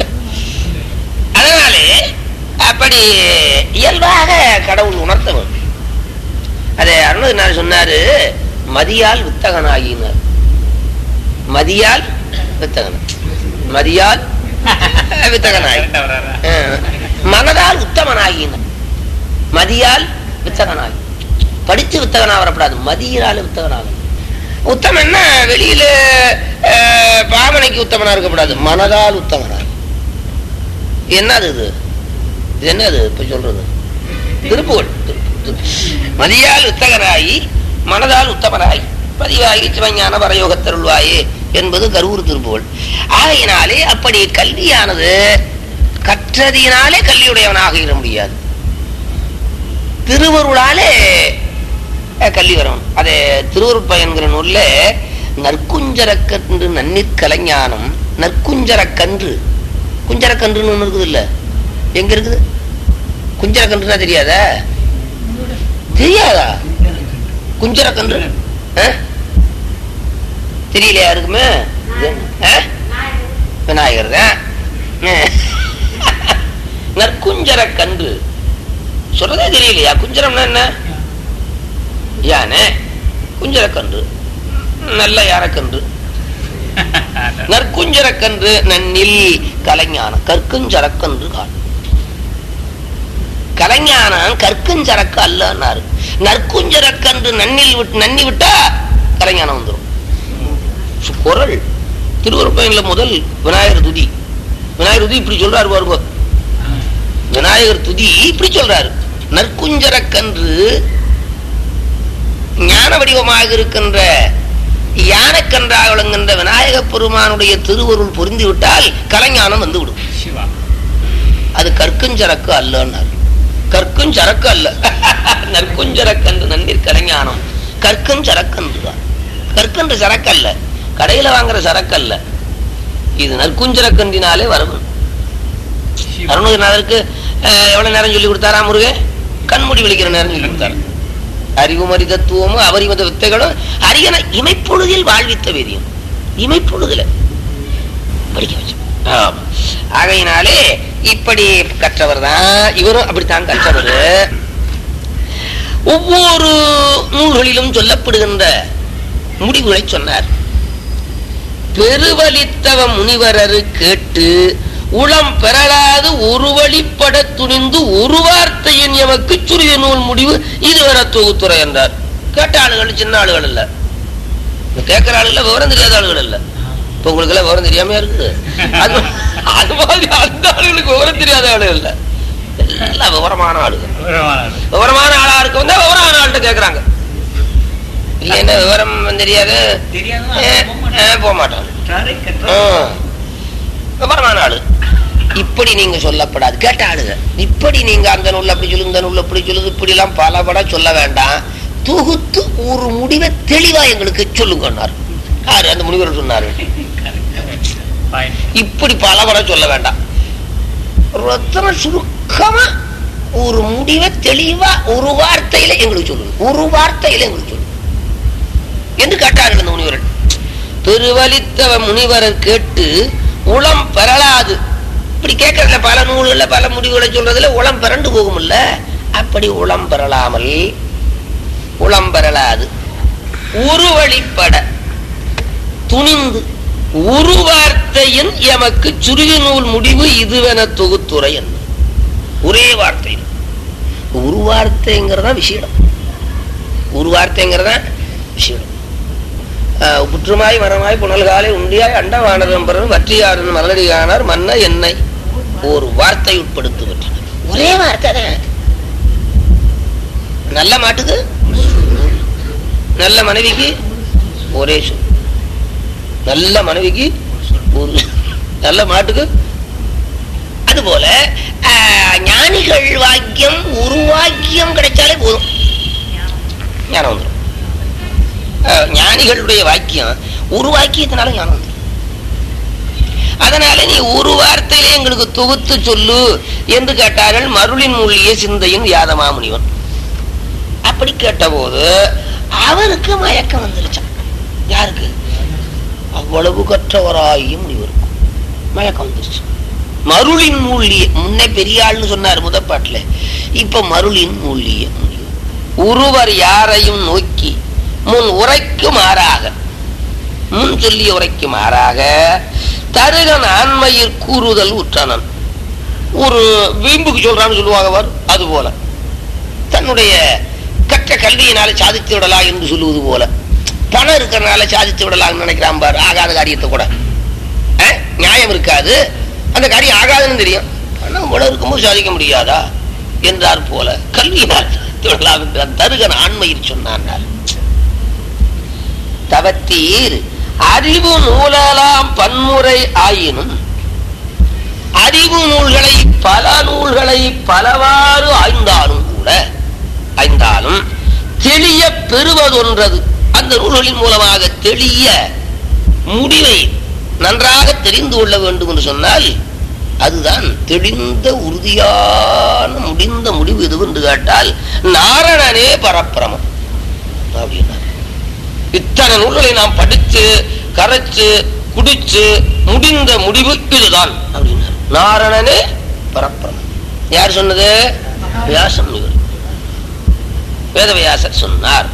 அதனாலே அப்படி இயல்பாக கடவுள் உணர்த்த வேண்டும் அதை அருணகிரிநாதர் சொன்னாரு மதியால் வித்தகனாகினார் மதியால் வித்தகன் மதியால் வித்தகனாகி கரெக்டா வர்றாரா? அஹ், மனதால் உத்தமனாகினார் மதியால் வித்தகனாகி படிச்சு வித்தகனா வரக்கூடாது மதியினால வித்தகனாக உத்தமன்னா வெளியில அஹ், பாவனைக்கு உத்தமனா இருக்கக்கூடாது மனதால் உத்தமனாகி என்னது இது இது என்னது இப்ப சொல்றது திருப்புகழ் திருப்பு- திருப்பு. மதியால் உத்தகராயி மனதால் உத்தமராய் பதிவாகி சிவஞான பரயோகத்தருள்வாயே என்பது கரூர் திருப்புகழ் ஆகையினாலே அப்படி கல்வியானது கற்றதினாலே கல்வியுடையவனாக இர முடியாது திருவருளாலே அஹ், கல்வி வரணும் அது திருவருட்ப என்கிற நூல்ல நற்குஞ்சரக்கன்று நன்னீர் கலைஞானம் நற்குஞ்சரக்கன்று குஞ்சரக்கன்றுன்னு ஒண்ணு இருக்குது இல்ல எங்க இருக்குது குஞ்சரக்கன்றுனா தெரியாதா தெரியாதா குஞ்சரக்கன்று ஆ? தெரியலையா இருக்குமே ஆ? விநாயகர் தான் நற்குஞ்சரக்கன்று சொல்றதே தெரியலையா குஞ்சரம்னா என்ன யானை குஞ்சரக்கன்று நல்ல யானைக்கன்று நற்குஞ்சரக்கன்று நன்னில் கலைஞானம் கற்குஞ்சரக்கன்று காண் கலைஞானம் கற்குஞ்சரக்கு அல்லன்னாரு நற்குஞ்சரக்கன்று நன்னில் விட்டு நன்னி விட்டா கலைஞானம் வந்துடும் சு- குரல் திருவருப்பயன்ல முதல் விநாயகர் துதி விநாயகர் துதி இப்படி சொல்றாரு பாருங்க விநாயகர் துதி இப்படி சொல்றாரு நற்குஞ்சரக்கன்று ஞான வடிவமாக இருக்கின்ற யானைக்கன்றாக விளங்குகின்ற விநாயக பெருமானுடைய திருவருள் புரிந்து விட்டால் கலைஞானம் வந்து விடும் சிவா அது கற்குஞ்சரக்கு அல்லன்னார் கற்குஞ்சரக்கு அல்ல நற்குஞ்சரக்கன்று நன்னீர் கலைஞானம் கற்குஞ்சரக்கன்று தான் கற்கன்று சரக்கு அல்ல கடையில வாங்குற சரக்கு அல்ல இது நற்குஞ்சரக்கன்றினாலே வரவு சிவா அருணகிரிநாதருக்கு அஹ், எவ்வளவு நேரம் சொல்லி கொடுத்தாரா முருகன் கண்மூடி விழிக்கிற நேரம் சொல்லி கொடுத்தாரு அறிவுமறி தத்துவமும் அவரிமத வித்தைகளும் அரியன இமைப்பொழுதில் வாழ்வித்த வேதியம் இமைப்பொழுதுல படிக்க வச்சு ஆமா. ஆகையினாலே இப்படி கற்றவர் தான் இவரும் அப்படித்தான் கற்றவர் ஒவ்வொரு நூல்களிலும் சொல்லப்படுகின்ற முடிவுகளை சொன்னார் பெருவலித்தவ முனிவரரு கேட்டு உளம் பெறலாது ஒரு வழிப்பட துணிந்து ஒரு வார்த்தையின் எமக்கு சுரிய நூல் முடிவு இதுவரை தொகுத்துறை என்றார் கேட்ட ஆளுகள் சின்ன ஆளுகள் இல்ல இந்த கேட்கிற ஆளுகள் விவரம் தெரியாத ஆளுகள் இல்ல இப்ப உங்களுக்கு எல்லாம் விவரம் தெரியாம இருக்குது அது அது மாதிரி அந்த ஆளுகளுக்கு விவரம் தெரியாத ஆளுகள் இல்ல எல்லாம் விவரமான ஆளுகள் விவரமானது. விவரமான ஆளா இருக்க வந்தா விவரமான ஆள்கிட்ட கேக்குறாங்க இல்லைன்னா விவரம் தெரியாது தெரியாதவன் ஏ, அங்க போக ஏ, போக மாட்டான் மாட்டான். கற்றாரை ஆ. கற்றாரை. விவரமான ஆளு இப்படி நீங்க சொல்லப்படாது கேட்ட ஆளுங்க இப்படி நீங்க அந்த நூல்ல அப்படி சொல்லுங்க இந்த நூல்ல அப்படி சொல்லுது இப்படி எல்லாம் பல பட சொல்ல வேண்டாம் தொகுத்து ஒரு முடிவை தெளிவா எங்களுக்கு சொல்லுங்கன்னார் யாரு அந்த முனிவர் சொன்னாரு கரெக்ட். Fine. இப்படி பல பட சொல்ல வேண்டாம் ரத்தன சுருக்கமா ஒரு முடிவை தெளிவா ஒரு வார்த்தையில எங்களுக்கு சொல்லுங்க ஒரு வார்த்தையில எங்களுக்கு சொல்லுங்க என்று கேட்டார்கள் அந்த முனிவர்கள் பெருவலித்தவ முனிவரர் கேட்டு உளம் பெறலாது இப்படி கேட்கறதுல பல நூல்கள்ல பல முடிவுகளை சொல்றதுல உளம் பிறண்டு போகும்ல அப்படி உளம் பெறலாமல் உளம் பெறலாது ஒரு வழிப்பட துணிந்து ஒரு வார்த்தையின் எமக்கு சுருகி நூல் முடிவு இதுவென தொகுத்துரை என்ன ஒரே வார்த்தை ஒரு வார்த்தைங்கிறதா விஷயம் ஒரு வார்த்தைங்கிறதா விஷயம் ஆஹ் புற்றுமாய் மரமாய் புனல்காலை உண்டியாய் அண்டவானதம் பிறகு வற்றியாரன் மலடியானார் மன்ன என்னை ஒரு வார்த்தை உட்படுத்து ஒரே வார்த்தை தான் நல்ல மாட்டுக்கு நல்ல மனைவிக்கு ஒரே சொல் நல்ல மனைவிக்கு ஒரு நல்ல மாட்டுக்கு அதுபோல ஆஹ், ஞானிகள் வாக்கியம் ஒரு வாக்கியம் கிடைச்சாலே போதும் ஞானம் வந்துடும் ஆஹ், ஞானிகளுடைய வாக்கியம் ஒரு வாக்கியத்தினால ஞானம் வந்துடும் அதனால நீ ஒரு வார்த்தையிலே எங்களுக்கு தொகுத்து சொல்லு என்று கேட்டார்கள் மருளின் மூலிய சிந்தையின் யாதமா முனிவன் அப்படி கேட்டபோது அவருக்கு மயக்கம் வந்துருச்சான் யாருக்கு அவ்வளவு கற்றவராயும் முனிவருக்கு மயக்கம் வந்துருச்சு மருளின் மூலிய முன்ன பெரிய ஆள்னு சொன்னார் முதப்பாட்டுல இப்ப மருளின் மூலிய முனிவர் ஒருவர் யாரையும் நோக்கி முன் உரைக்கு மாறாக முன் சொல்லிய உரைக்கு மாறாக தருகன் ஆண்மையில் கூறுதல் உற்றனன் ஒரு வீம்புக்கு சொல்றான்னு சொல்லுவாங்க அவர் அது போல தன்னுடைய கற்ற கல்வியினால சாதித்து விடலாம் என்று சொல்லுவது போல பணம் இருக்கிறனால சாதித்து விடலாம்னு நினைக்கிறான் பாரு ஆகாத காரியத்தை கூட அஹ், நியாயம் இருக்காது அந்த காரியம் ஆகாதுன்னு தெரியும் பணம் இவ்வளவு இருக்கும்போது சாதிக்க முடியாதா என்றார் போல கல்வியினால் சாதித்து விடலாம் என்று அந்த தருகன் ஆண்மையில் சொன்னான் தவத்தீர் அறிவு நூலலாம் பன்முறை ஆயினும் அறிவு நூல்களை பல நூல்களை பலவாறு ஆய்ந்தாலும் கூட ஆய்ந்தாலும் தெளிய பெறுவதொன்றது அந்த நூல்களின் மூலமாக தெளிய முடிவை நன்றாக தெரிந்து கொள்ள வேண்டும் என்று சொன்னால் அதுதான் தெளிந்த உறுதியான முடிந்த முடிவு எது என்று கேட்டால் நாரணனே பரப்பிரமம் அப்படின்னா இத்தனை நூல்களை நாம் படித்து கரைச்சு குடிச்சு முடிந்த முடிவு இதுதான் அப்படின்னார் நாரணனே பரப்பிரமம் யார் சொன்னது வியாசம் முனிவர் வேதவியாசர் சொன்னார்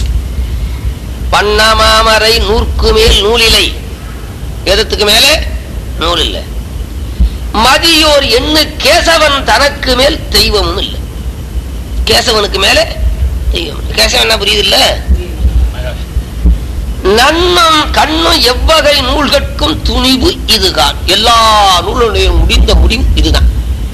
பண்ணமாமரை நூற்கு மேல் நூலிலை எதத்துக்கு மேலே நூல் இல்லை மதியோர் எண்ணு கேசவன் தனக்கு மேல் தெய்வமும் இல்லை கேசவனுக்கு மேலே தெய்வம் இல்லை. கேசவன் என்ன புரியுது இல்ல நன்னும் கண்ணும் எவ்வகை நூல்கட்கும் துணிவு இதுதான் எல்லா நூலுடைய முடிந்த முடிவு இதுதான்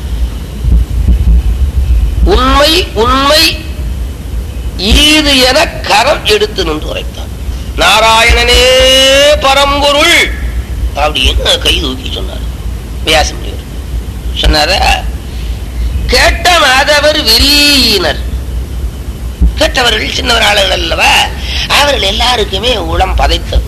உண்மை உண்மை ஈது என கரம் எடுத்து நின்று உரைத்தான் நாராயணனே பரம்பொருள் அப்படின்னு கை தூக்கி சொன்னார் வியாசம் முனிவர். சொன்னாரா கேட்ட மாதவர் விரியினர் கேட்டவர்கள் சின்னவர் ஆளுகள் அல்லவா அவர்கள் எல்லாருக்குமே உளம் பதைத்தது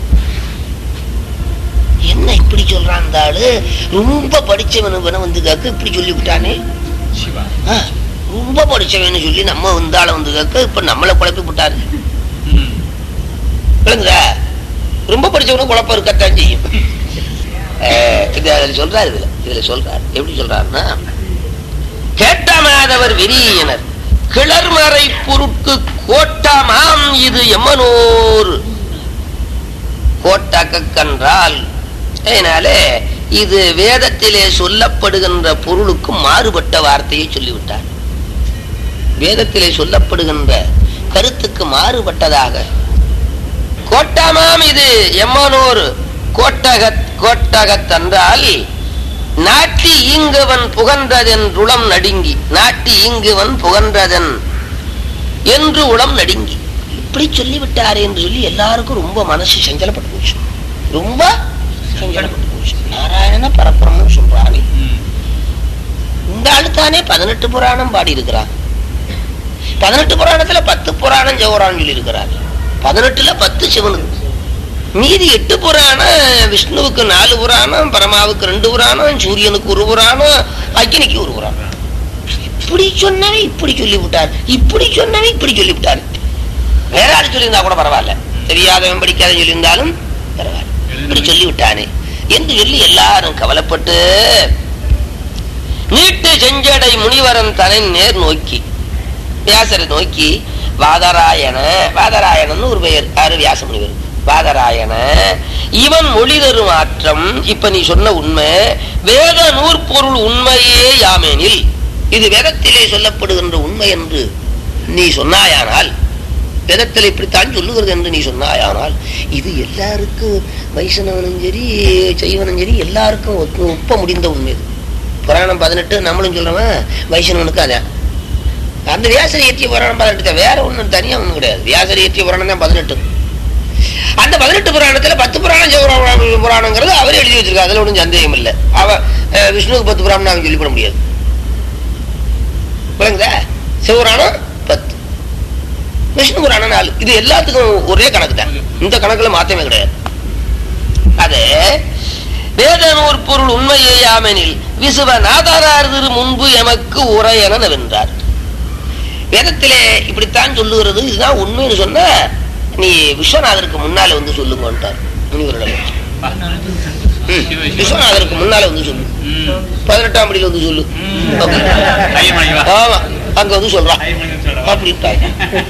என்ன இப்படி சொல்றான் அந்த ஆளு ரொம்ப படிச்சவனு இவனை வந்து கேட்க இப்படி சொல்லி விட்டானே சிவா ஆ, ரொம்ப படிச்சவன்னு சொல்லி நம்ம இந்த ஆளை வந்து கேட்க இப்ப நம்மளை குழப்பி விட்டாரு ம். விளங்குதா ரொம்ப படிச்சவனும் குழப்பம் இருக்கத்தான் செய்யும் அஹ், இது அதுல சொல்றாரு இதுல இதுல சொல்றாரு எப்படி சொல்றாருன்னா கேட்ட மாதவர் விரியினர் கிளர்மறை பொருட்கு கோட்டமாம் இது எம்மனோர் கோட்டாக்க கன்றால் அதனாலே இது வேதத்திலே சொல்லப்படுகின்ற பொருளுக்கு மாறுபட்ட வார்த்தையை சொல்லிவிட்டார் வேதத்திலே சொல்லப்படுகின்ற கருத்துக்கு மாறுபட்டதாக கோட்டமாம் இது எம்மனோர் கோட்டக கோட்டகத்தன்றால் நாட்டி ஈங்குவன் புகன்றதென்றுளம் நடுங்கி நாட்டி ஈங்குவன் புகன்றதன் என்று உளம் நடுங்கி இப்படி சொல்லிவிட்டாரே என்று சொல்லி எல்லாருக்கும் ரொம்ப மனசு சஞ்சலப்பட்டு போச்சு ரொம்ப சஞ்சலப்பட்டு போச்சு நாராயணன பரப்புறம்னு சொல்றானே ம். இந்த ஆளு தானே பதினெட்டு புராணம் பாடி இருக்கிறார் பதினெட்டு புராணத்துல பத்து புராணம் ஜெவரான் சொல்லி இருக்கிறார் பதினெட்டுல பத்து சிவனுக்கு மீதி எட்டு புராணம் விஷ்ணுவுக்கு நாலு புராணம் பரமாவுக்கு ரெண்டு புராணம் சூரியனுக்கு ஒரு புராணம் அக்னிக்கு ஒரு புராணம் இப்படி சொன்னவன் இப்படி சொல்லி விட்டார் இப்படி சொன்னவன் இப்படி சொல்லி விட்டார் வேற ஆள் சொல்லியிருந்தா கூட பரவாயில்ல தெரியாதவன் படிக்காத சொல்லியிருந்தாலும் பரவாயில்ல இப்படி சொல்லி விட்டானே என்று சொல்லி எல்லாரும் கவலைப்பட்டு நீட்டு செஞ்சடை முனிவரன் தலை நேர் நோக்கி வியாசரை நோக்கி வாதராயண வாதராயணன் ஒரு பெயர் யாரு வியாச முனிவர் வாதராயண இவன் மொழி தரும் மாற்றம் இப்ப நீ சொன்ன உண்மை வேத நூற்பொருள் உண்மையே யாமேனில் இது வேதத்திலே சொல்லப்படுகின்ற உண்மை என்று நீ சொன்னாயானால் வேதத்தில் இப்படித்தான் சொல்லுகிறது என்று நீ சொன்னாயானால் இது எல்லாருக்கும் வைஷ்ணவனும் சரி செய்வனும் சரி எல்லாருக்கும் ஒத்து- ஒப்ப முடிந்த உண்மை இது புராணம் பதினெட்டு நம்மளும் சொல்றவன் வைஷ்ணவனுக்கு அதான் அந்த வியாசர் இயற்றிய புராணம் பதினெட்டு தான் வேற ஒண்ணும் தனியா ஒண்ணும் கிடையாது வியாசர் இயற்றிய புராணம் தான் பதினெட்டு அந்த பதினெட்டு புராணத்துல பத்து புராணம் சிவபுராணம் புராணங்கிறது அவரே எழுதி வச்சிருக்காரு அதுல ஒன்றும் சந்தேகம் இல்லை அவ அஹ், விஷ்ணுவுக்கு பத்து புராணம் அவன் சொல்லிவிட முடியாது விளங்குதா சிவபுராணம் பத்து விஷ்ணு புராணம் நாலு இது எல்லாத்துக்கும் ஒரே கணக்கு தான் இந்த கணக்குல மாற்றமே கிடையாது அது வேதனூர் பொருள் உண்மையேயாமெனில் விசுவ நாதாரார் திரு முன்பு எமக்கு உரை என வென்றார் வேதத்திலே இப்படித்தான் சொல்லுகிறது இதுதான் உண்மைன்னு சொன்னா நீ விஸ்வநாதருக்கு முன்னால வந்து சொல்லுங்கன்றார் முனிவரிடம் ம், விஸ்வநாதருக்கு முன்னால வந்து சொல்லு ம். பதினெட்டாம் படியில வந்து சொல்லு ம். அப்படி. ஐயமணி வா. ஆமா அங்க வந்து சொல்றான் ஐயமணி சொல்றா. அப்படின்ட்டாங்க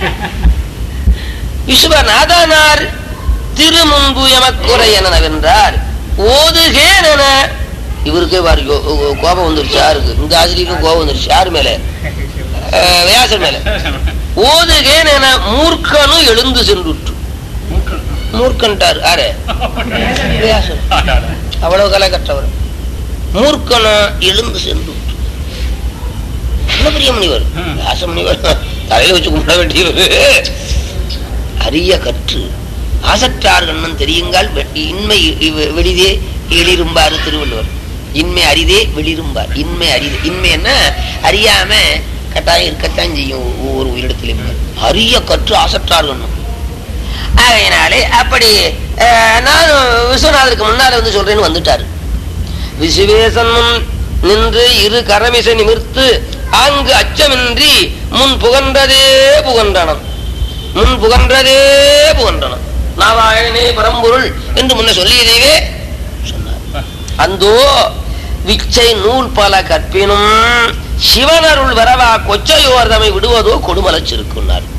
விஸ்வநாதனார் திருமுன்பு எமக்குறை என வென்றார் ஓதுகேன் என இவருக்கே பாரு யோ- கோ- கோபம் வந்துருச்சு யாருக்கு இந்த ஆசிரியருக்கும் கோபம் வந்துருச்சு யாரு மேல அஹ், வியாசர் மேல ஓதுகேன் என மூர்க்கனும் எழுந்து சென்றுற்று மூக்கள். மூர்க்கன்ட்டார் யாரு வியாசர் ஆடாடா. அவ்வளவு கலை கற்றவர் மூர்க்கனும் எழுந்து சென்று என்ன பெரிய முனிவர் ம். வியாச முனிவர் தலையில வச்சு கும்பிட வேண்டியவர் அரிய கற்று ஆசற்றார் கண்ணன் தெரியுங்கால் வெ- இன்மை இவ- வெளிதே எளிரும்பாரு திருவள்ளுவர் இன்மை அரிதே வெளிரும்பார் இன்மை அரிதே இன்மை என்ன அறியாம கட்டாயம் இருக்கத்தான் செய்யும் ஒவ்வொரு உயிரிடத்திலும் அரிய கற்று ஆசற்றார் கண்ணன் ஆகையினாலே அப்படி அஹ், நான் விஸ்வநாதருக்கு முன்னால வந்து சொல்றேன்னு வந்துட்டாரு விசுவேசன் முன் நின்று இரு கரமிசை நிமிர்த்து அங்கு அச்சமின்றி முன் புகன்றதே புகன்றனம் முன் புகன்றதே புகன்றனம் நாராயணனே பரம்பொருள் என்று முன்ன சொல்லியதையே சொன்னார் அந்தோ விச்சை நூல் பல கற்பினும் சிவனருள் வரவா கொச்சையோர் தமை விடுவதோ கொடுமலச்சிருக்குன்னார்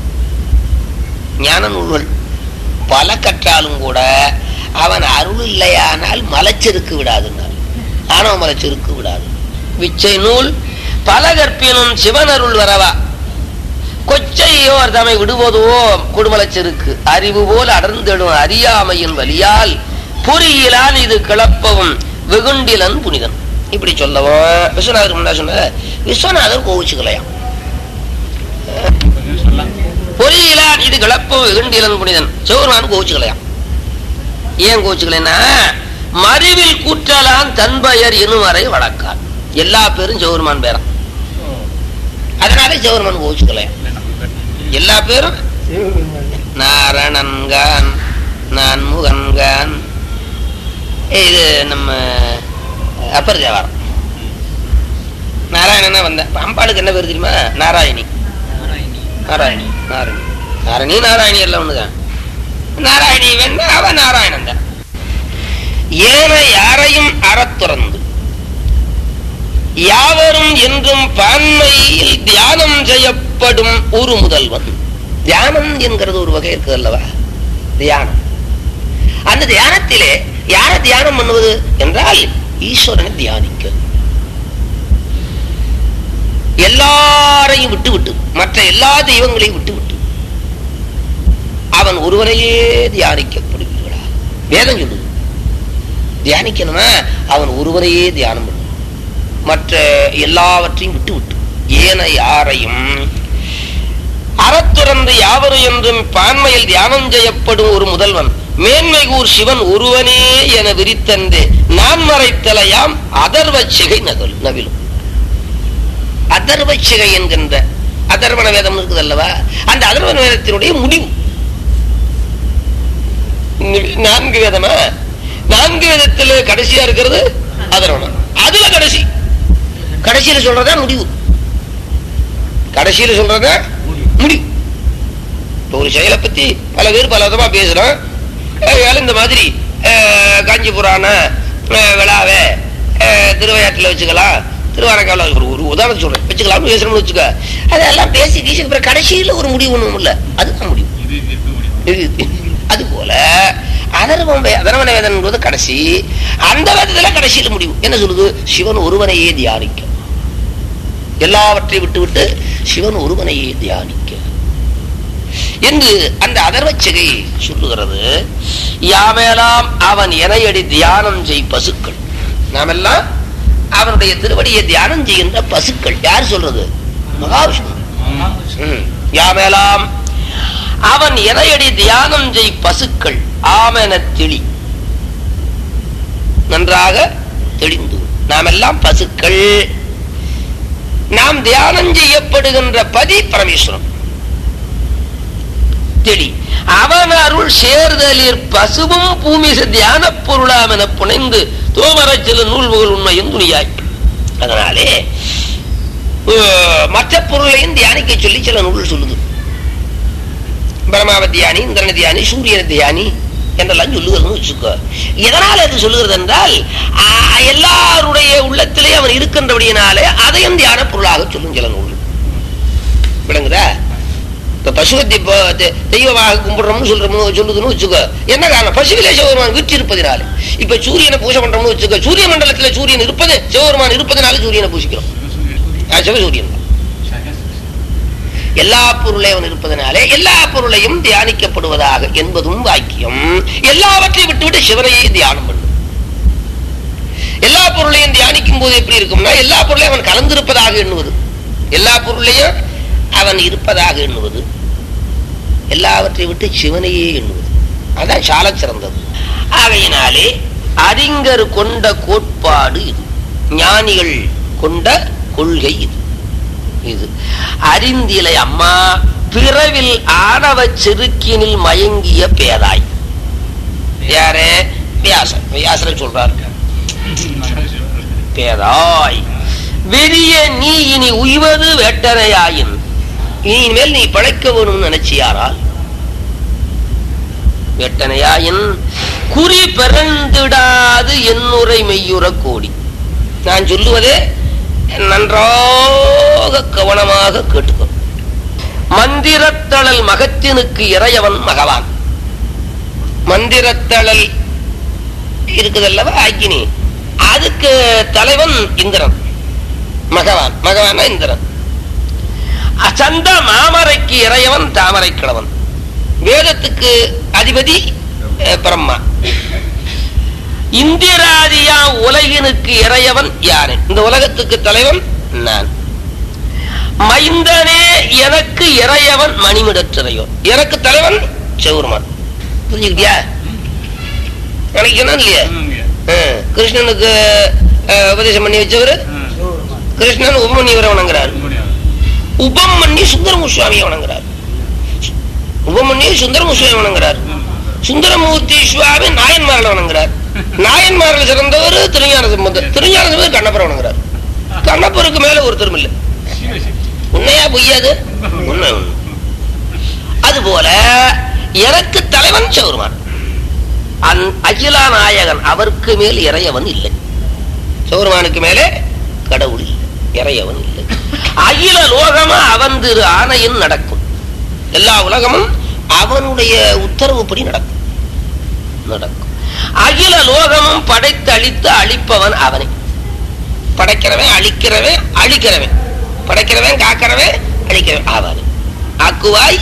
ஞான நூல்கள் பல கற்றாலும் கூட அவன் அருள் இல்லையானால் மலைச்செருக்கு விடாதுன்னார் ஆணவ மலைச்செருக்கு விடாது விச்சை நூல் பல கற்பினும் சிவனருள் வரவா கொச்சையோர் தமை விடுவதோ கொடுமலச்செருக்கு அறிவு போல் அடர்ந்திடும் அறியாமையின் வழியால் பொறியிலான் இது கிளப்பவும் வெகுண்டிலன் புனிதன் இப்படி சொல்லவும் விஸ்வநாதர் முன்னா சொன்ன விஸ்வநாதர் கோவிச்சுக்கலையாம் கொஞ்சம் சொல்லலாம். பொறியிலான் இது கிளப்பவும் வெகுண்டிலன் புனிதன் சிவருமான் கோவிச்சுக்கலையாம் ஏன் கோவிச்சுக்கலைன்னா மறிவில் கூற்றலான் தன்பெயர் எனும் வரை வழக்கான் எல்லா பேரும் சிவருமான் பேரம் அதனால சிவருமான் கோவிச்சுக்கலையாம் இல்லை, நம்ம பேர். எல்லா பேரும் நாரணன்கான் நான்முகன்கான் இது நம்ம அப்பர் தேவாரம் நாராயணனா வந்தேன் அம்பாளுக்கு என்ன பேர் தெரியுமா நாராயணி நாராயணி. நாராயணி நாராயணி நாரணி நாராயணி எல்லாம் ஒண்ணுதான் நாராயணி வேணா அவ நாராயணன் தான் ஏன யாரையும் அறத்துறந்து யாவரும் என்றும் பான்மையில் தியானம் செய்யப்படும் ஒரு முதல்வன் தியானம் என்கிறது ஒரு வகை இருக்குது அல்லவா தியானம் அந்த தியானத்திலே யாரை தியானம் பண்ணுவது என்றால் ஈஸ்வரனை தியானிக்க எல்லாரையும் விட்டு விட்டு மற்ற எல்லா தெய்வங்களையும் விட்டு விட்டு அவன் ஒருவனையே தியானிக்கப்படுவீர்களா வேதம் சொல்லுது தியானிக்கணுமா அவன் ஒருவரையே தியானம் பண்ணணும் மற்ற எல்லாவற்றையும் விட்டு விட்டு ஏன யாரையும் அறத்துறந்து யாவரும் என்றும் பான்மையில் தியானம் செய்யப்படும் ஒரு முதல்வன் மேன்மை கூர் சிவன் ஒருவனே என விரித்தந்து நான் மறைத்தலையாம் அதர்வ சிகை நகல் நவிலும் அதர்வ சிகை என்கின்ற அதர்வண வேதம் இருக்குது அல்லவா அந்த அதர்வண வேதத்தினுடைய முடிவு நி- நான்கு வேதமா நான்கு வேதத்துல கடைசியா இருக்கிறது அதர்வணம் அதுல கடைசி கடைசியில சொல்றதா முடிவு கடைசியில சொல்றதா முடிவு இப்ப ஒரு செயலை பத்தி பல பேர் பல விதமா பேசுறோம் அதனால இந்த மாதிரி அஹ், காஞ்சி புராண அஹ், விழாவை அஹ், திருவையாற்றில் வச்சுக்கலாம் திருவாரக்காவில் ஒரு ஒரு உதாரணம் சொல்றேன் வச்சுக்கலாம்னு பேசுறோம்னு வச்சுக்க அதெல்லாம் பேசி கீசி அப்புறம் கடைசியில ஒரு முடிவு ஒண்ணும் இல்ல அதுதான் முடிவு இது இது இருக்க முடியும். இது அது போல அதர்வம் வே- அதர்வன வேதம் என்பது கடைசி அந்த வேதத்துல கடைசியில முடிவு என்ன சொல்லுது சிவன் ஒருவனையே தியானிக்க எல்லாவற்றையும் விட்டு விட்டு சிவன் ஒருவனையே தியானிக்க என்று அந்த அதர்வச்சகை சொல்லுகிறது யாமெல்லாம் அவன் எனையடி தியானம் செய் பசுக்கள் நாமெல்லாம் அவனுடைய திருவடியை தியானம் செய்கின்ற பசுக்கள் யார் சொல்றது மகாவிஷ்ணு ம். யாமெல்லாம் அவன் எதையடி தியானம் செய் பசுக்கள் ஆமென தெளி நன்றாக தெளிந்து நாம் எல்லாம் பசுக்கள் நாம் தியானம் செய்யப்படுகின்ற பதி பரமேஸ்வரன் தெளி அவன் அருள் சேர்தலிற் பசுவும் பூமி தியான பொருளாம் என புனைந்து தோமரச் சில நூல்வுகள் உண்மையும் துணியாய் அதனாலே அஹ், மற்ற பொருளையும் தியானிக்க சொல்லி சில நூல்கள் சொல்லுது பிரமாவ தியானி இந்திரன தியானி சூரியன தியானி என்றெல்லாம் சொல்லுகிறதுன்னு வச்சுக்கோ எதனால் அது சொல்லுகிறது என்றால் ஆ, எல்லாருடைய உள்ளத்திலே அவன் இருக்கின்றபடியினாலே அதையும் தியான பொருளாக சொல்லும் சில நூல் விளங்குதா இப்ப பசுவத்தை இப்போ தெ- தெய்வமாக கும்பிடுறோம்னு சொல்றோம்னு சொல்லுதுன்னு வச்சுக்கோ என்ன காரணம் பசுவிலே சிவபெருமான் வீட்டு இருப்பதினால இப்ப சூரியனை பூஜை பண்றோம்னு வச்சுக்கோ சூரிய மண்டலத்துல சூரியன் இருப்பது சிவபெருமான் இருப்பதனால சூரியனை பூசிக்கிறோம் அது சிவசூரியன் தான் எல்லா பொருளையும் அவன் இருப்பதனாலே எல்லா பொருளையும் தியானிக்கப்படுவதாக என்பதும் வாக்கியம் எல்லாவற்றையும் விட்டுவிட்டு சிவனையே தியானம் பண்ணும் எல்லா பொருளையும் தியானிக்கும் போது எப்படி இருக்கும்னா எல்லா பொருளையும் அவன் கலந்திருப்பதாக எண்ணுவது எல்லா பொருளையும் அவன் இருப்பதாக எண்ணுவது எல்லாவற்றையும் விட்டு சிவனையே எண்ணுவது அதான் சால சிறந்தது ஆகையினாலே அறிஞர் கொண்ட கோட்பாடு இது ஞானிகள் கொண்ட கொள்கை இது இது அறிந்திலை அம்மா பிறவில் ஆணவ செருக்கினில் மயங்கிய பேதாய் யாரு வியாசர் வியாசரை சொல்றார் பேதாய் வெறிய நீ இனி உய்வது வேட்டனையாயின் இனிமேல் நீ பழைக்க வேணும்னு நினைச்சியாரால் வேட்டனையாயின் குறி பிறந்திடாது என்னுரை மெய்யுற கோடி நான் சொல்லுவதே நன்றாக கவனமாக கேட்டுக்கோ மந்திரத்தழல் மகத்தினுக்கு இறையவன் மகவான் மந்திரத்தழல் இருக்குதல்லவா அக்கினி அதுக்கு தலைவன் இந்திரன் மகவான் மகவானா இந்திரன் அச்சந்த மாமரைக்கு இறையவன் தாமரை கிழவன் வேதத்துக்கு அதிபதி அஹ், பிரம்மா இந்திராதியா உலகினுக்கு இறையவன் யாரு இந்த உலகத்துக்கு தலைவன் நான் மைந்தனே எனக்கு இறையவன் மணிமிடற்றிறையோ எனக்கு தலைவன் செவுருமான் புரிஞ்சுக்கிட்டியா நினைக்கணும் இல்லையா அஹ், கிருஷ்ணனுக்கு அஹ், உபதேசம் பண்ணி வச்சவர் கிருஷ்ணன் உபமன்னிவரை வணங்குறார் உபமன்னி சுந்தரமுசுவாமியை வணங்குறார் உபமன்னி சுந்தரமுசுவாமி வணங்குறார் சுந்தரமூர்த்தி சுவாமி நாயன்மாரில் வணங்குறார் நாயன்மாரில் சிறந்தவர் திருஞான சம்பந்தர் திருஞான சம்பந்தர் கண்ணப்பரை வணங்குறார் கண்ணப்பருக்கு மேல ஒருத்தரும் இல்லை உண்மையா பொய்யாது உண்மை உண்மை அதுபோல எனக்கு தலைவன் சௌருமான் அந் அகிலா நாயகன் அவருக்கு மேல் இறையவன் இல்லை சௌருமானுக்கு மேலே கடவுள் இல்லை இறையவன் இல்லை அகில லோகமா அவன் திரு ஆணையின் நடக்கும் எல்லா உலகமும் அவனுடைய உத்தரவுப்படி நடக்கும் நடக்கும் அகில லோகமும் படைத்து அழித்து அழிப்பவன் அவனே படைக்கிறவன் அழிக்கிறவன் அழிக்கிறவன் படைக்கிறவன் காக்கிறவன் அழிக்கிறவன் அவனே ஆக்குவாய்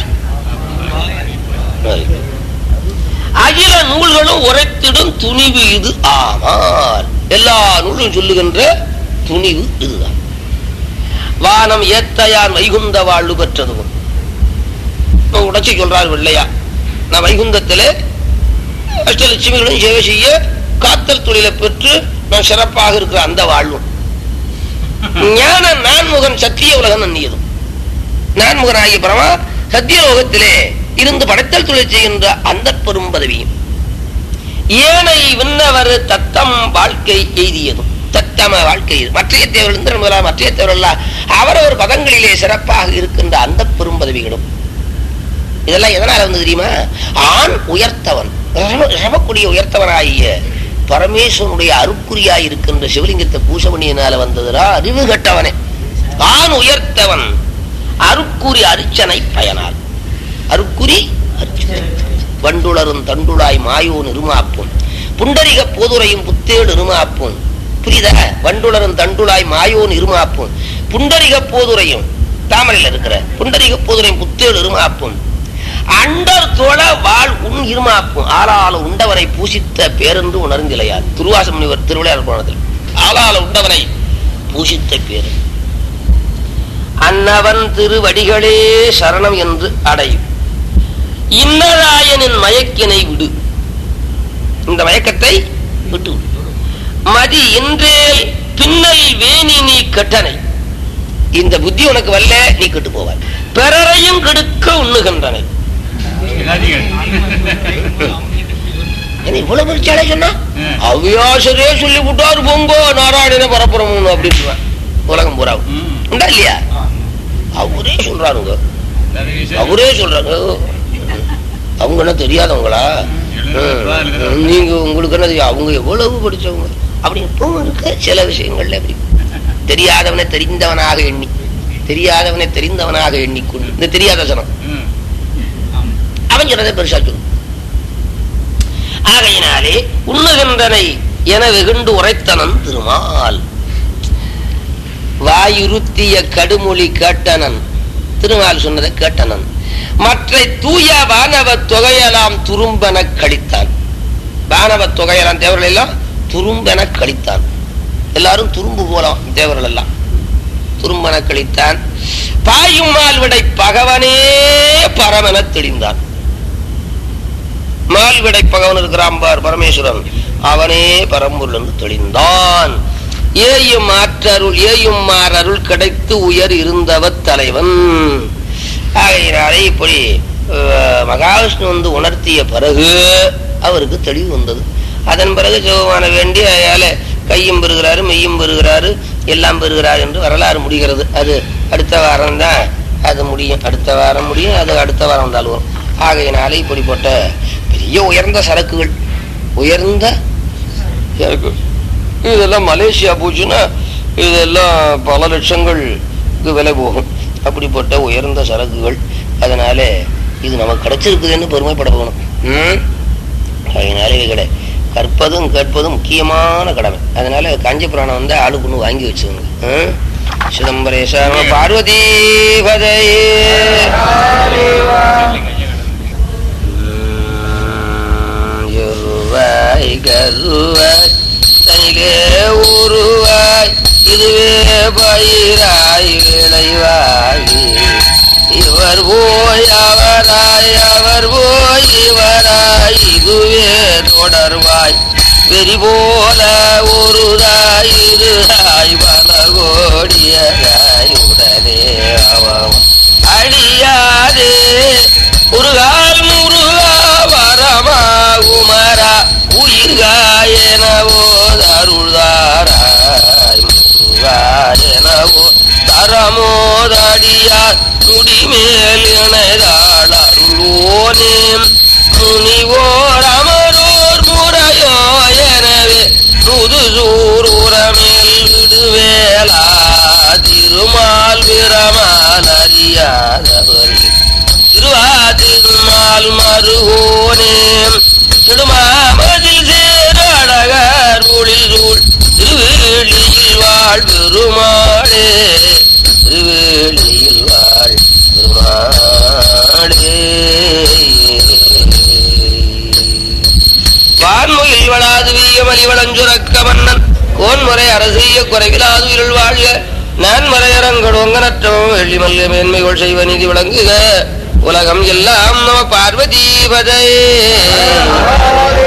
அகில நூல்களும் உரைத்திடும் துணிவு இது ஆமால் எல்லா நூலும் சொல்லுகின்ற துணிவு இதுதான் வானம் ஏத்தையான் வைகுந்த வாழ்வு பெற்றதும் இப்ப உடைச்சு சொல்றார் வெள்ளையா நான் வைகுந்தத்திலே அஷ்டலட்சுமிகளும் சேவை செய்ய காத்தல் தொழிலை பெற்று நான் சிறப்பாக இருக்கிற அந்த வாழ்வும் ஞான நான்முகன் சத்திய உலகம் நன்னியதும் நான்முகனாகிய பரமா சத்தியலோகத்திலே இருந்து படைத்தல் தொழில் செய்கின்ற அந்த பெரும் பதவியும் ஏனை விண்ணவர் தத்தம் வாழ்க்கை எய்தியதும் தத்தம வாழ்க்கை இது. மற்றைய தேவர்கள் இந்திரன் முதலா மற்றைய தேவர்கள் அவரவர் பதங்களிலே சிறப்பாக இருக்கின்ற அந்த பெரும் பதவிகளும் இதெல்லாம் எதனால வந்து தெரியுமா ஆண் உயர்த்தவன் ரிஷப- ரிஷபக்குடிய உயர்த்தவனாகிய பரமேஸ்வரனுடைய அருக்குறியாய் இருக்கின்ற சிவலிங்கத்தை பூசமணியினால வந்ததுரா அறிவு கட்டவனே ஆண் உயர்த்தவன் அருக்குறி அரிச்சனை பயனால் அருக்குறி அர்ச்சனை வண்டுளரும் தண்டுளாய் மாயோன் இருமாப்பும் புண்டரிக போதுரையும் புத்தேடு இருமாப்பும் புரியுதா வண்டுளரும் தண்டுளாய் மாயோன் இருமாப்பும் புண்டரிக போதுரையும் தாமரையில் இருக்கிற புண்டரிக போதுரையும் புத்தேடு இருமாப்பும் அண்டர் தோழ வாழ் உன் இருமாப்பும் ஆளால உண்டவனை பூசித்த பேரென்று உணர்ந்திலையார் துருவாச முனிவர் திருவிளையாடல் புராணத்தில் ஆளால உண்டவனை பூசித்த பேரு அன்னவன் திருவடிகளே சரணம் என்று அடையும் இன்னராயனின் மயக்கினை விடு இந்த மயக்கத்தை விட்டு விடு. மதி இன்றேல் பின்னல் வேணி நீ கட்டனை இந்த புத்தி உனக்கு வல்ல நீ கெட்டு போவாய் பிறரையும் கெடுக்க உண்ணுகின்றனை என்ன இவ்வளவு பிரிச்சாலே சொன்னா ம். அவ்வியாசரே சொல்லி விட்டாரு பொங்கோ நாராயணன பரப்புறமுன்னு அப்படின்னு உலகம் பூரா உண்டா இல்லையா அவரே சொல்றாருங்க அவரே சொல்றாங்க அவங்க என்ன தெரியாதவங்களா ம். நீங்க உங்களுக்கு என்ன தெரியும்? அவங்க எவ்வளவு படிச்சவங்க அப்படி இப்பவும் இருக்கு சில விஷயங்கள்ல அப்படி தெரியாதவனை தெரிந்தவனாக எண்ணி தெரியாதவனை தெரிந்தவனாக எண்ணிக்கொண்டு இந்த தெரியாத சனம் அவன் சொன்னதை பெருசா சொல்லு ஆகையினாலே உண்ணுகின்றனை என வெகுண்டு உரைத்தனன் திருமால் வாயுறுத்திய கடுமொழி கேட்டனன் திருமால் சொன்னதை கேட்டனன் மற்ற தூய வானவ தொகையெல்லாம் துரும்பென கழித்தான் வானவ தொகையெல்லாம் தேவர்கள் எல்லாம் துரும்பென கழித்தான் எல்லாரும் துரும்பு போலாம் தேவர்கள் எல்லாம் துரும்பென கழித்தான் பாயும் மால்விடை பகவனே பரமென தெளிந்தான் மால்விடை பகவன் இருக்கிறான் பார் பரமேஸ்வரன் அவனே பரம்பொருள் என்று தெளிந்தான் ஏயும் ஆற்றருள் ஏயும் மாறருள் கிடைத்து உயர் இருந்தவ தலைவன் ஆகையினாலே இப்படி அஹ், மகாவிஷ்ணு வந்து உணர்த்திய பிறகு அவருக்கு தெளிவு வந்தது அதன் பிறகு சிவமான வேண்டி அயால கையும் பெறுகிறாரு மெய்யும் பெறுகிறாரு எல்லாம் பெறுகிறார் என்று வரலாறு முடிகிறது அது அடுத்த வாரம் தான் அது முடியும் அடுத்த வாரம் முடியும் அது அடுத்த வாரம் வந்தாலும் வரும் ஆகையினாலே இப்படிப்பட்ட பெரிய உயர்ந்த சரக்குகள் உயர்ந்த சரக்கு இதெல்லாம் மலேசியா போச்சுன்னா இதெல்லாம் பல லட்சங்கள் விலை போகும் அப்படிப்பட்ட உயர்ந்த சரக்குகள் அதனால இது நமக்கு கிடைச்சிருக்குதுன்னு பெருமைப்பட போகணும் ம் அதனால இவைகளை கற்பதும் கேட்பதும் முக்கியமான கடமை அதனால காஞ்சி புராணம் வந்து ஆளுக்கு ஒன்று வாங்கி வச்சுக்கோங்க ம்? சிதம்பரேச நம பார்வதி பதையே இருவாய் கருவாய் தனிலே உருவாய் இதுவே பயிராய் விளைவாய் இவர் போய் அவராய் அவர் போய் இவராய் இதுவே தொடர்வாய் வெறி போல ஒருதாய் இருதாய் பல கோடியதாய் உடனே அவன் அழியாதே முருகால் முருகா வரமா குமரா உயிர்காயனவோ தருள்தாராய் முருகாயனவோ தரமோதடியார் முடிமேல் இணைதாள் அருள்வோனே முனிவோர் அமரோர் முறையோ எனவே முதுசூர் உரமேல் விடுவேலா திருமால் விரமால் அறியாதவர் திருவாதிருமால் மருகோனே திருமாமதில் சேரழகர் ஒளில் சூழ் திருவேளியில் வாழ் பெருமாளே திருவேளியில் வாழ் பெருமாளே வான்முகில் வளாது வீய மலிவளஞ்சுரக்க மன்னன் கோன்முறை அரசிய குறைவிலாது இருள் வாழ்க நான் மறையரங்கடோங்கனற்றவும் வெள்ளி மல்ல மேன்மைகள் செய்வ நீதி விளங்குக உலகம் எல்லாம் நம பார்வதி பதே